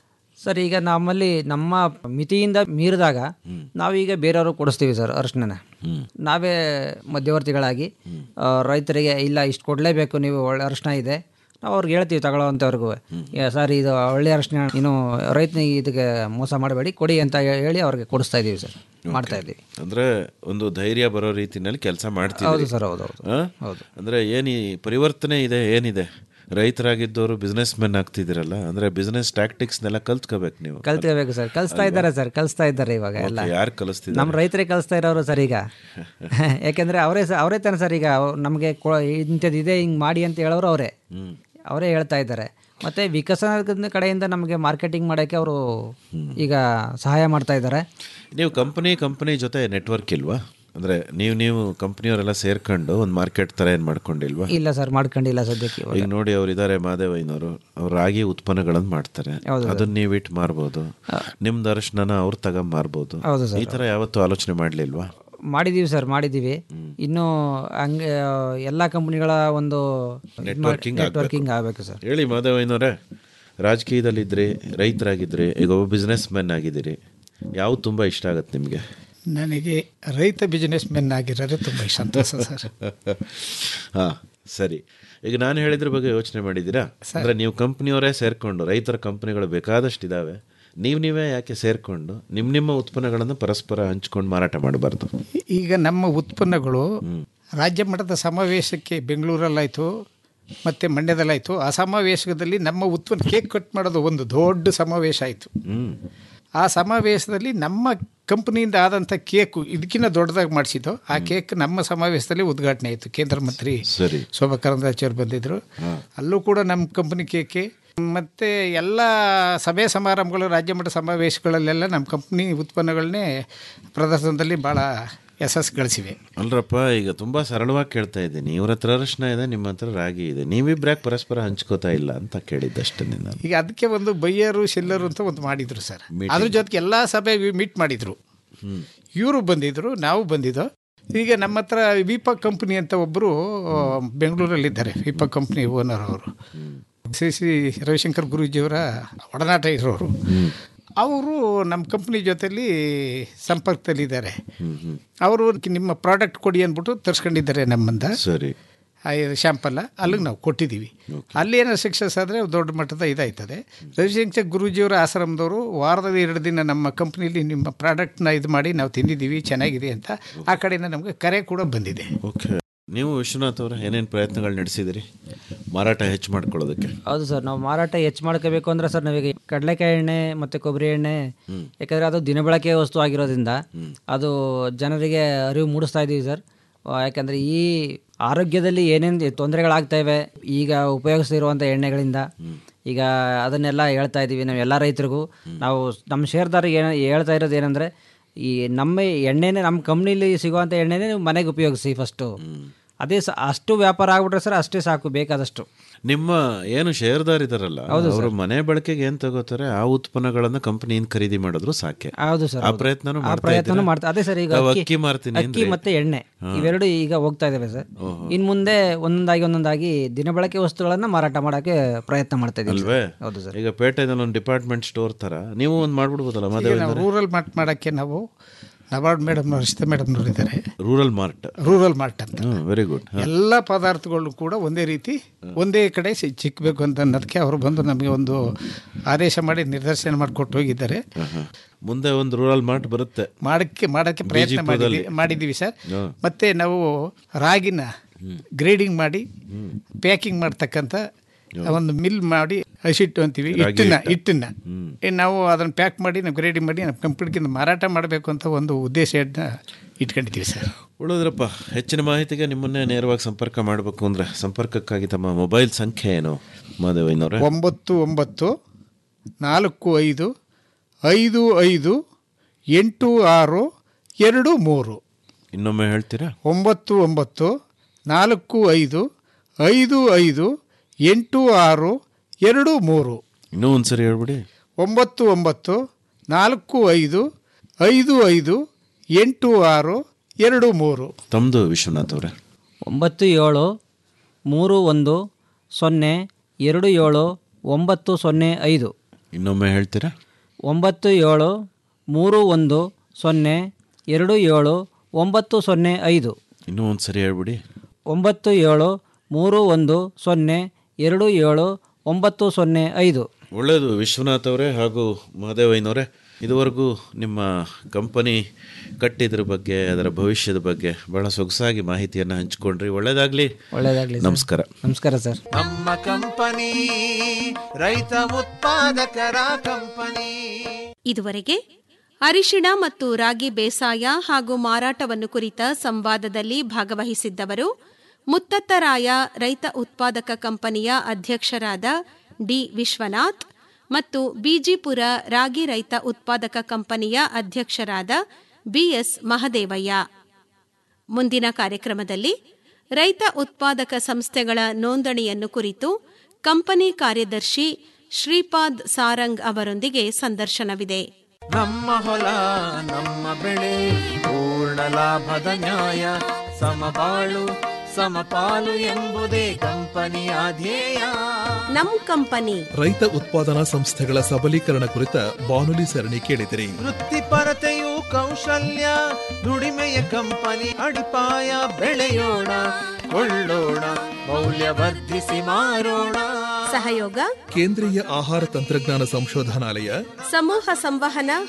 ಸರ್ ಈಗ ನಮ್ಮಲ್ಲಿ ನಮ್ಮ ಮಿತಿಯಿಂದ ಮೀರಿದಾಗ ನಾವೀಗ ಬೇರೆಯವರು ಕೊಡಿಸ್ತೀವಿ ಸರ್ ಅರಿಶಿನ ನಾವೇ ಮಧ್ಯವರ್ತಿಗಳಾಗಿ ಆ, ರೈತರಿಗೆ ಇಲ್ಲ ಇಷ್ಟು ಕೊಡಲೇಬೇಕು ನೀವು ಒಳ್ಳೆ ಅರಿಶಿನ ಇದೆ ನಾವು ಅವ್ರಿಗೆ ಹೇಳ್ತೀವಿ ತಗೊಳ್ಳೋವಂಥವ್ರಿಗೂ ಸರ್ ಇದು ಒಳ್ಳೆ ಅರಿಶಿನ ನೀನು ರೈತನಿಗೆ ಇದಕ್ಕೆ ಮೋಸ ಮಾಡಬೇಡಿ ಕೊಡಿ ಅಂತ ಹೇಳಿ ಅವ್ರಿಗೆ ಕೊಡಿಸ್ತಾ ಇದ್ದೀವಿ ಸರ್ ಮಾಡ್ತಾ ಇದ್ದೀವಿ
ಅಂದ್ರೆ ಒಂದು ಧೈರ್ಯ ಬರೋ ರೀತಿನಲ್ಲಿ ಕೆಲಸ ಮಾಡ್ತೀವಿ
ಹೌದು ಸರ್, ಹೌದು, ಹೌದು. ಹೌದು.
ಅಂದ್ರೆ ಏನ್ ಈ ಪರಿವರ್ತನೆ ಇದೆ ಏನಿದೆ ರೈತರಾಗಿದ್ದವರು ಬಿಸ್ನೆಸ್ ಮೆನ್ ಆಗ್ತಿದ್ದೀರಲ್ಲ ಅಂದ್ರೆ ಬಿಸ್ನೆಸ್ ಟ್ಯಾಕ್ಟಿಕ್ಸ್ನೆಲ್ಲ ಕಲ್ತ್ಕೋಬೇಕು ನೀವು
ಕಲ್ತ್ಕೋಬೇಕು ಸರ್ ಕಲಿಸ್ತಾ ಇದ್ದಾರೆ ಸರ್ ಕಲಿಸ್ತಾ ಇದ್ದಾರೆ ಇವಾಗ ಎಲ್ಲ
ಯಾರು ಕಲಿಸ್ತಿದ್ದಾರೆ
ನಮ್ಮ ರೈತರೇ ಕಲಿಸ್ತಾ ಇರೋರು ಸರ್ ಈಗ ಯಾಕೆಂದ್ರೆ ಅವರೇ ಸ- ಅವರೇ ತಾನೆ ಸರ್ ಈಗ ಅವ್- ನಮಗೆ ಕೊ- ಇಂಥದ್ದು ಇದೆ ಹಿಂಗೆ ಮಾಡಿ ಅಂತ ಹೇಳೋರು ಅವರೇ ಅವರೇ ಹೇಳ್ತಾ ಇದ್ದಾರೆ ಮತ್ತೆ ವಿಕಸನದ ಕಡೆಯಿಂದ ನಮಗೆ ಮಾರ್ಕೆಟಿಂಗ್ ಮಾಡೋಕ್ಕೆ ಅವರು ಈಗ ಸಹಾಯ ಮಾಡ್ತಾ ಇದ್ದಾರೆ
ನೀವು ಕಂಪನಿ ಕಂಪನಿ ಜೊತೆ ನೆಟ್ವರ್ಕ್ ಇಲ್ವಾ ಅಂದ್ರೆ ನೀವು ನೀವು ಕಂಪನಿಯವರೆಲ್ಲ ಸೇರ್ಕೊಂಡು ಒಂದು ಮಾರ್ಕೆಟ್ ತರ ಏನ್ ಮಾಡ್ಕೊಂಡಿಲ್ವಾ
ಇಲ್ಲ ಸರ್ ಮಾಡ್ಕೊಂಡಿಲ್ಲ ಸದ್ಯಕ್ಕೆ ಇವಾಗ.
ಈಗ ನೋಡಿ ಅವ್ರು ಇದಾರೆ ಮಾದೇವಯ್ಯನವರು ಅವ್ರು ರಾಗಿ ಉತ್ಪನ್ನಗಳನ್ನು ಮಾಡ್ತಾರೆ
ಹೌದು
ಅದನ್ನ ನೀವು ಇಟ್ಟು ಮಾರ್ಬೋದು ನಿಮ್ದು ಅರಿಶಿನ ಅವ್ರು ತಗೊಂಡ್ ಮಾರ್ಬೋದು
ಹೌದು ಸರ್.
ಈ ತರ ಯಾವತ್ತೂ ಆಲೋಚನೆ ಮಾಡ್ಲಿಲ್ವಾ
ಮಾಡಿದ್ದೀವಿ ಸರ್ ಮಾಡಿದ್ದೀವಿ ಇನ್ನು ಹಂಗೆ ಎಲ್ಲ ಕಂಪ್ನಿಗಳ ಒಂದು
Networking
ನೆಟ್ವರ್ಕಿಂಗ್ ಆಗಬೇಕು ಸರ್
ಹೇಳಿ ಮಾಧವಯ್ಯನವರೇ ರಾಜಕೀಯದಲ್ಲಿದ್ರಿ ರೈತರಾಗಿದ್ರಿ ಈಗ ಒಬ್ಬ ಬಿಸ್ನೆಸ್ ಮೆನ್ ಆಗಿದ್ದೀರಿ ಯಾವ್ದು ತುಂಬಾ ಇಷ್ಟ ಆಗತ್ತೆ ನಿಮಗೆ
ನನಗೆ ರೈತ ಬಿಸ್ನೆಸ್ ಮೆನ್ ಆಗಿರೋದು ತುಂಬ ಸಂತೋಷ ಸರ್
ಹಾ ಸರಿ ಈಗ ನಾನು ಹೇಳಿದ್ರ ಬಗ್ಗೆ ಯೋಚನೆ ಮಾಡಿದ್ದೀರಾ ಅಂದ್ರೆ ನೀವು ಕಂಪ್ನಿಯವರೇ ಸೇರ್ಕೊಂಡು ರೈತರ ಕಂಪನಿಗಳು ಬೇಕಾದಷ್ಟು ಇದಾವೆ ನೀವು ನೀವೇ ಯಾಕೆ ಸೇರ್ಕೊಂಡು ನಿಮ್ಮ ನಿಮ್ಮ ಉತ್ಪನ್ನಗಳನ್ನು ಪರಸ್ಪರ ಹಂಚ್ಕೊಂಡು ಮಾರಾಟ ಮಾಡಬಾರ್ದು
ಈಗ ನಮ್ಮ ಉತ್ಪನ್ನಗಳು ರಾಜ್ಯ ಮಟ್ಟದ ಸಮಾವೇಶಕ್ಕೆ ಬೆಂಗಳೂರಲ್ಲಾಯಿತು ಮತ್ತು ಮಂಡ್ಯದಲ್ಲಾಯಿತು ಆ ಸಮಾವೇಶದಲ್ಲಿ ನಮ್ಮ ಉತ್ಪನ್ನ ಕೇಕ್ ಕಟ್ ಮಾಡೋದು ಒಂದು ದೊಡ್ಡ ಸಮಾವೇಶ ಆಯಿತು ಆ ಸಮಾವೇಶದಲ್ಲಿ ನಮ್ಮ ಕಂಪ್ನಿಯಿಂದ ಆದಂಥ ಕೇಕು ಇದಕ್ಕಿಂತ ದೊಡ್ಡದಾಗಿ ಮಾಡಿಸಿದ್ದು ಆ ಕೇಕ್ ನಮ್ಮ ಸಮಾವೇಶದಲ್ಲಿ ಉದ್ಘಾಟನೆ ಆಯಿತು ಕೇಂದ್ರ ಮಂತ್ರಿ
ಸರಿ
ಶೋಭಾ ಕರಂದ್ಲಾಜೆ ಬಂದಿದ್ದರು ಅಲ್ಲೂ ಕೂಡ ನಮ್ಮ ಕಂಪ್ನಿ ಕೇಕೆ ಮತ್ತು ಎಲ್ಲ ಸಭೆ ಸಮಾರಂಭಗಳು ರಾಜ್ಯ ಮಟ್ಟ ಸಮಾವೇಶಗಳಲ್ಲೆಲ್ಲ ನಮ್ಮ ಕಂಪ್ನಿ ಉತ್ಪನ್ನಗಳನ್ನೇ ಪ್ರದರ್ಶನದಲ್ಲಿ ಭಾಳ ಯಶಸ್ಸು ಗಳಿಸಿವೆ
ಅಲ್ರಪ್ಪ ಈಗ ತುಂಬಾ ಸರಳವಾಗಿ ಕೇಳ್ತಾ ಇದ್ದೀನಿ ಇವ್ರ ಹತ್ರ ಅರಿಶಿನ ಇದೆ ನಿಮ್ಮ ಹತ್ರ ರಾಗಿ ಇದೆ ನೀವಿಬ್ರ್ಯಾಕೆ ಪರಸ್ಪರ ಹಂಚ್ಕೋತಾ ಇಲ್ಲ ಅಂತ ಕೇಳಿದ್ದಷ್ಟೇ ನಾನು
ಈಗ ಅದಕ್ಕೆ ಒಂದು ಬೈಯರು ಶೆಲ್ಲರು ಅಂತ ಒಂದು ಮಾಡಿದ್ರು ಸರ್
Meeting.
ಅದ್ರ ಜೊತೆಗೆ ಎಲ್ಲ ಸಭೆ ಮೀಟ್ ಮಾಡಿದ್ರು ಇವರು ಬಂದಿದ್ರು ನಾವು ಬಂದಿದ್ದೋ ಈಗ ನಮ್ಮ ಹತ್ರ ವಿಪಾ ಕಂಪ್ನಿ ಅಂತ ಒಬ್ಬರು ಬೆಂಗಳೂರಲ್ಲಿದ್ದಾರೆ ವಿಪಾ ಕಂಪ್ನಿ ಓನರ್ ಅವರು ಶ್ರೀ ಶ್ರೀ ರವಿಶಂಕರ್ ಗುರೂಜಿಯವರ ಒಡನಾಟ ಇರೋರು ಅವರು ನಮ್ಮ ಕಂಪ್ನಿ ಜೊತೆಲಿ ಸಂಪರ್ಕದಲ್ಲಿದ್ದಾರೆ ಅವರು ನಿಮ್ಮ ಪ್ರಾಡಕ್ಟ್ ಕೊಡಿ ಅಂದ್ಬಿಟ್ಟು ತರಿಸ್ಕೊಂಡಿದ್ದಾರೆ ನಮ್ಮಂದ
ಸರಿ
ಶ್ಯಾಂಪಲ್ಲ ಅಲ್ಲಿಗೆ ನಾವು ಕೊಟ್ಟಿದ್ದೀವಿ ಅಲ್ಲಿ ಏನಾದ್ರು ಸಕ್ಸಸ್ ಆದರೆ ದೊಡ್ಡ ಮಟ್ಟದ ಇದಾಯ್ತದೆ ರವಿಶಂಕರ್ ಗುರೂಜಿಯವರ ಆಶ್ರಮದವರು ವಾರದಲ್ಲಿ ಎರಡು ದಿನ ನಮ್ಮ ಕಂಪ್ನಿಲಿ ನಿಮ್ಮ ಪ್ರಾಡಕ್ಟ್ನ ಇದು ಮಾಡಿ ನಾವು ತಿಂದಿದ್ದೀವಿ ಚೆನ್ನಾಗಿದೆ ಅಂತ ಆ ಕಡೆಯಿಂದ ನಮಗೆ ಕರೆ ಕೂಡ ಬಂದಿದೆ
ಓಕೆ ನೀವು ವಿಶ್ವನಾಥ್ ಅವರ ಏನೇನು ಪ್ರಯತ್ನಗಳು ನಡೆಸಿದಿರಿ ಮಾರಾಟ ಹೆಚ್ಚು ಮಾಡ್ಕೊಳ್ಳೋದಕ್ಕೆ
ಹೌದು ಸರ್ ನಾವು ಮಾರಾಟ ಹೆಚ್ಚು ಮಾಡ್ಕೋಬೇಕು ಅಂದ್ರೆ ಸರ್ ನಾವೀಗ ಕಡಲೆಕಾಯಿ ಎಣ್ಣೆ ಮತ್ತು ಕೊಬ್ಬರಿ ಎಣ್ಣೆ ಯಾಕಂದರೆ ಅದು ದಿನಬಳಕೆ ವಸ್ತು ಆಗಿರೋದ್ರಿಂದ ಅದು ಜನರಿಗೆ ಅರಿವು ಮೂಡಿಸ್ತಾ ಇದ್ದೀವಿ ಸರ್ ಆ, ಯಾಕಂದರೆ ಈ ಆರೋಗ್ಯದಲ್ಲಿ ಏನೇನು ತೊಂದರೆಗಳಾಗ್ತಾ ಇವೆ ಈಗ ಉಪಯೋಗಿಸ್ತಿರುವಂಥ ಎಣ್ಣೆಗಳಿಂದ ಈಗ ಅದನ್ನೆಲ್ಲ ಹೇಳ್ತಾ ಇದ್ದೀವಿ ನಾವು ಎಲ್ಲ ರೈತರಿಗೂ ನಾವು ನಮ್ಮ ಷೇರ್ದಾರಿಗೆ ಏನ ಹೇಳ್ತಾ ಇರೋದು ಏನಂದರೆ ಈ ನಮ್ಮ ಎಣ್ಣೆನೇ ನಮ್ಮ ಕಂಪ್ನಿಲಿ ಸಿಗುವಂಥ ಎಣ್ಣೆನೇ ನೀವು ಮನೆಗೆ ಉಪಯೋಗಿಸಿ ಫಸ್ಟು ಅದೇ ಸ ಅಷ್ಟು ವ್ಯಾಪಾರ ಆಗ್ಬಿಟ್ರೆ ಸರ್ ಅಷ್ಟೇ ಸಾಕು ಬೇಕಾದಷ್ಟು
ನಿಮ್ಮ ಏನು ಶೇರ್ದಾರ್ ಇದಾರಲ್ಲ
ಹೌದು
ಅವರು ಮನೆ ಬಳಕೆಗೆ ಏನ್ ತಗೋತಾರೆ ಆ ಉತ್ಪನ್ನಗಳನ್ನ ಕಂಪನಿಯಿಂದ ಖರೀದಿ ಮಾಡಿದ್ರು ಸಾಕೆ
ಹೌದು ಸರ್
ಆ
ಹೌದು.
ಪ್ರಯತ್ನನೂ
ಆ
ಮಾಡ್ತಾ
ಪ್ರಯತ್ನನೂ
ಇದ್ದೀರಾ?
ಮಾಡ್ತಾ ಅದೇ ಸರ್ ಈಗ
ತಾವು
ಅಕ್ಕಿ-
ಅಕ್ಕಿ ಮಾರ್ತೀನಿ
ಅಕ್ಕಿ
ಅಂದ್ರೆ?
ಮತ್ತೆ ಎಣ್ಣೆ
ಹಾ.
ಇವೆರಡು ಈಗ ಹೋಗ್ತಾ ಇದಾವೆ ಸರ್ ಇನ್ ಮುಂದೆ ಒಂದೊಂದಾಗಿ ಒಂದೊಂದಾಗಿ ದಿನಬಳಕೆ ವಸ್ತುಗಳನ್ನ ಮಾರಾಟ ಮಾಡಕ್ಕೆ ಪ್ರಯತ್ನ ಮಾಡ್ತಾ ಇದ್ದೀವಿ
ಅಲ್ವೇ
ಸರ್. ಹೌದು ಸರ್
ಈಗ ಪೇಟೆನಲ್ಲಿ ಒಂದು ಡಿಪಾರ್ಟ್ಮೆಂಟ್ ಸ್ಟೋರ್ ತರ ನೀವು ಒಂದು ಮಾಡ್ಬಿಡ್ಬೋದಲ್ಲ
ಈಗ
ಮದುವೆ
ನಾವು ರೂರಲ್ ಮಾರ್ಟ್ ಮಾಡೋಕ್ಕೆ ನಾವು ನಬಾರ್ಡ್ ಮೇಡಮ್ ಹರ್ಷಿತಾ ಮೇಡಮ್ನವ್ರು ಇದ್ದಾರೆ
ರೂರಲ್ ಮಾರ್ಟ್
ರೂರಲ್ ಮಾರ್ಟ್ ಅಂತ
ವೆರಿ ಗುಡ್
ಎಲ್ಲ ಪದಾರ್ಥಗಳು ಕೂಡ ಒಂದೇ ರೀತಿ ಒಂದೇ ಕಡೆ ಸಿ- ಸಿಕ್ಕಬೇಕು ಅಂತ ಅನ್ನೋದಕ್ಕೆ ಅವರು ಬಂದು ನಮಗೆ ಒಂದು ಆದೇಶ ಮಾಡಿ ನಿರ್ದೇಶನ ಮಾಡಿಕೊಟ್ಟು ಹೋಗಿದ್ದಾರೆ
ಮುಂದೆ ಒಂದು ರೂರಲ್ ಮಾರ್ಟ್ ಬರುತ್ತೆ
ಮಾಡಕ್ಕೆ ಮಾಡಕ್ಕೆ ಪ್ರಯತ್ನ
ಬಿಜಿಪುರದಲ್ಲಿ.
ಮಾಡಿದ್ವಿ ಮಾಡಿದ್ದೀವಿ ಸರ್
ಹಾ.
ಮತ್ತೆ ನಾವು ರಾಗಿನ ಗ್ರೇಡಿಂಗ್ ಮಾಡಿ ಪ್ಯಾಕಿಂಗ್ ಮಾಡ್ತಕ್ಕಂಥ ಒಂದು ಮಿಲ್ ಮಾಡಿ ಹಸಿಟ್ಟು ಅಂತೀವಿ
ರಾಗಿ
ಹಿಟ್ಟನ್ನ
ಹಿಟ್ಟು.
ಹಿಟ್ಟನ್ನ ಏ, ನಾವು ಅದನ್ನು ಪ್ಯಾಕ್ ಮಾಡಿ ನಾವು ಗ್ರೇಡಿಂಗ್ ಮಾಡಿ ನಮ್ಮ ಕಂಪ್ನಿಗೆ ಮಾರಾಟ ಮಾಡಬೇಕು ಅಂತ ಒಂದು ಉದ್ದೇಶನ ಇಟ್ಕೊಂಡಿದ್ದೀವಿ ಸರ್
ಉಳಿದ್ರಪ್ಪ ಹೆಚ್ಚಿನ ಮಾಹಿತಿಗೆ ನಿಮ್ಮನ್ನೇ ನೇರವಾಗಿ ಸಂಪರ್ಕ ಮಾಡಬೇಕು ಅಂದ್ರೆ ಸಂಪರ್ಕಕ್ಕಾಗಿ ತಮ್ಮ ಮೊಬೈಲ್ ಸಂಖ್ಯೆ ಏನು ಮಾದೇವಯ್ಯನವ್ರೆ
ಒಂಬತ್ತು ಒಂಬತ್ತು ನಾಲ್ಕು ಐದು ಐದು ಐದು ಎಂಟು ಆರು ಎರಡು ಮೂರು
ಇನ್ನೊಮ್ಮೆ ಹೇಳ್ತೀರಾ
ಒಂಬತ್ತು ಒಂಬತ್ತು ನಾಲ್ಕು ಐದು ಐದು ಐದು ಎಂಟು ಆರು ಎರಡು ಮೂರು
ಇನ್ನೂ ಒಂದ್ಸರಿ ಹೇಳ್ಬಿಡಿ
ಒಂಬತ್ತು ಒಂಬತ್ತು ನಾಲ್ಕು ಐದು ಐದು ಐದು ಎಂಟು ಆರು ಎರಡು ಮೂರು
ತಮ್ಮದು ವಿಶ್ವನಾಥ್ ಅವರೇ
ಒಂಬತ್ತು ಏಳು ಮೂರು ಒಂದು ಸೊನ್ನೆ ಎರಡು ಏಳು ಒಂಬತ್ತು ಸೊನ್ನೆ ಐದು
ಇನ್ನೊಮ್ಮೆ ಹೇಳ್ತೀರಾ
ಒಂಬತ್ತು ಏಳು ಮೂರು ಒಂದು ಸೊನ್ನೆ ಎರಡು ಏಳು ಒಂಬತ್ತು ಸೊನ್ನೆ ಐದು
ಇನ್ನೂ ಒಂದು ಸರಿ ಹೇಳ್ಬಿಡಿ
ಒಂಬತ್ತು ಏಳು ಮೂರು ಒಂದು ಸೊನ್ನೆ ಎರಡು ಏಳು ಒಂಬತ್ತು ಸೊನ್ನೆ ಐದು
ಒಳ್ಳೆಯದು ವಿಶ್ವನಾಥ್ ಅವರೇ ಹಾಗೂ ಮಹದೇವಯ್ಯನವರೇ ಇದುವರೆಗೂ ನಿಮ್ಮ ಕಂಪನಿ ಕಟ್ಟಿದ್ರ ಬಗ್ಗೆ ಅದರ ಭವಿಷ್ಯದ ಬಗ್ಗೆ ಬಹಳ ಸೊಗಸಾಗಿ ಮಾಹಿತಿಯನ್ನು ಹಂಚಿಕೊಂಡ್ರಿ ಒಳ್ಳೆಯದಾಗಲಿ
ಒಳ್ಳೆಯದಾಗಲಿ
ನಮಸ್ಕಾರ
ನಮಸ್ಕಾರ ಸರ್
ನಮ್ಮ ಕಂಪನಿ ರೈತ ಉತ್ಪಾದಕರ ಕಂಪನಿ
ಇದುವರೆಗೆ ಅರಿಶಿಣ ಮತ್ತು ರಾಗಿ ಬೇಸಾಯ ಹಾಗೂ ಮಾರಾಟವನ್ನು ಕುರಿತ ಸಂವಾದದಲ್ಲಿ ಭಾಗವಹಿಸಿದ್ದವರು ಮುತ್ತತ್ತರಾಯ ರೈತ ಉತ್ಪಾದಕ ಕಂಪನಿಯ ಅಧ್ಯಕ್ಷರಾದ ಡಿ ವಿಶ್ವನಾಥ್ ಮತ್ತು ಬಿಜಿಪುರ ರಾಗಿ ರೈತ ಉತ್ಪಾದಕ ಕಂಪನಿಯ ಅಧ್ಯಕ್ಷರಾದ ಬಿಎಸ್ ಮಹದೇವಯ್ಯ ಮುಂದಿನ ಕಾರ್ಯಕ್ರಮದಲ್ಲಿ ರೈತ ಉತ್ಪಾದಕ ಸಂಸ್ಥೆಗಳ ನೋಂದಣಿಯನ್ನು ಕುರಿತು ಕಂಪನಿ ಕಾರ್ಯದರ್ಶಿ ಶ್ರೀಪಾದ್ ಸಾರಂಗ್ ಅವರೊಂದಿಗೆ ಸಂದರ್ಶನವಿದೆ
ನಮ್ಮ ಹೊಲ ನಮ್ಮ ಬೆಳೆ ಪೂರ್ಣ ಲಾಭದ ನ್ಯಾಯ ಸಮಬಾಳು ಸಮಪಾಲು ಎಂಬುದೇ ಕಂಪನಿಯ ಧ್ಯೇಯ
ನಮ್ ಕಂಪನಿ
ರೈತ ಉತ್ಪಾದನಾ ಸಂಸ್ಥೆಗಳ ಸಬಲೀಕರಣ ಕುರಿತ ಬಾನುಲಿ ಸರಣಿ ಕೇಳಿದಿರಿ
ವೃತ್ತಿಪರತೆಯು ಕೌಶಲ್ಯ ದುಡಿಮೆಯ ಕಂಪನಿ ಅಡಿಪಾಯ ಬೆಳೆಯೋಣ ಕೊಳ್ಳೋಣ ಮೌಲ್ಯವರ್ಧಿಸಿ ಮಾರೋಣ
ಸಹಯೋಗ
ಕೇಂದ್ರೀಯ ಆಹಾರ ತಂತ್ರಜ್ಞಾನ ಸಂಶೋಧನಾಲಯ
ಸಮೂಹ ಸಂವಹನ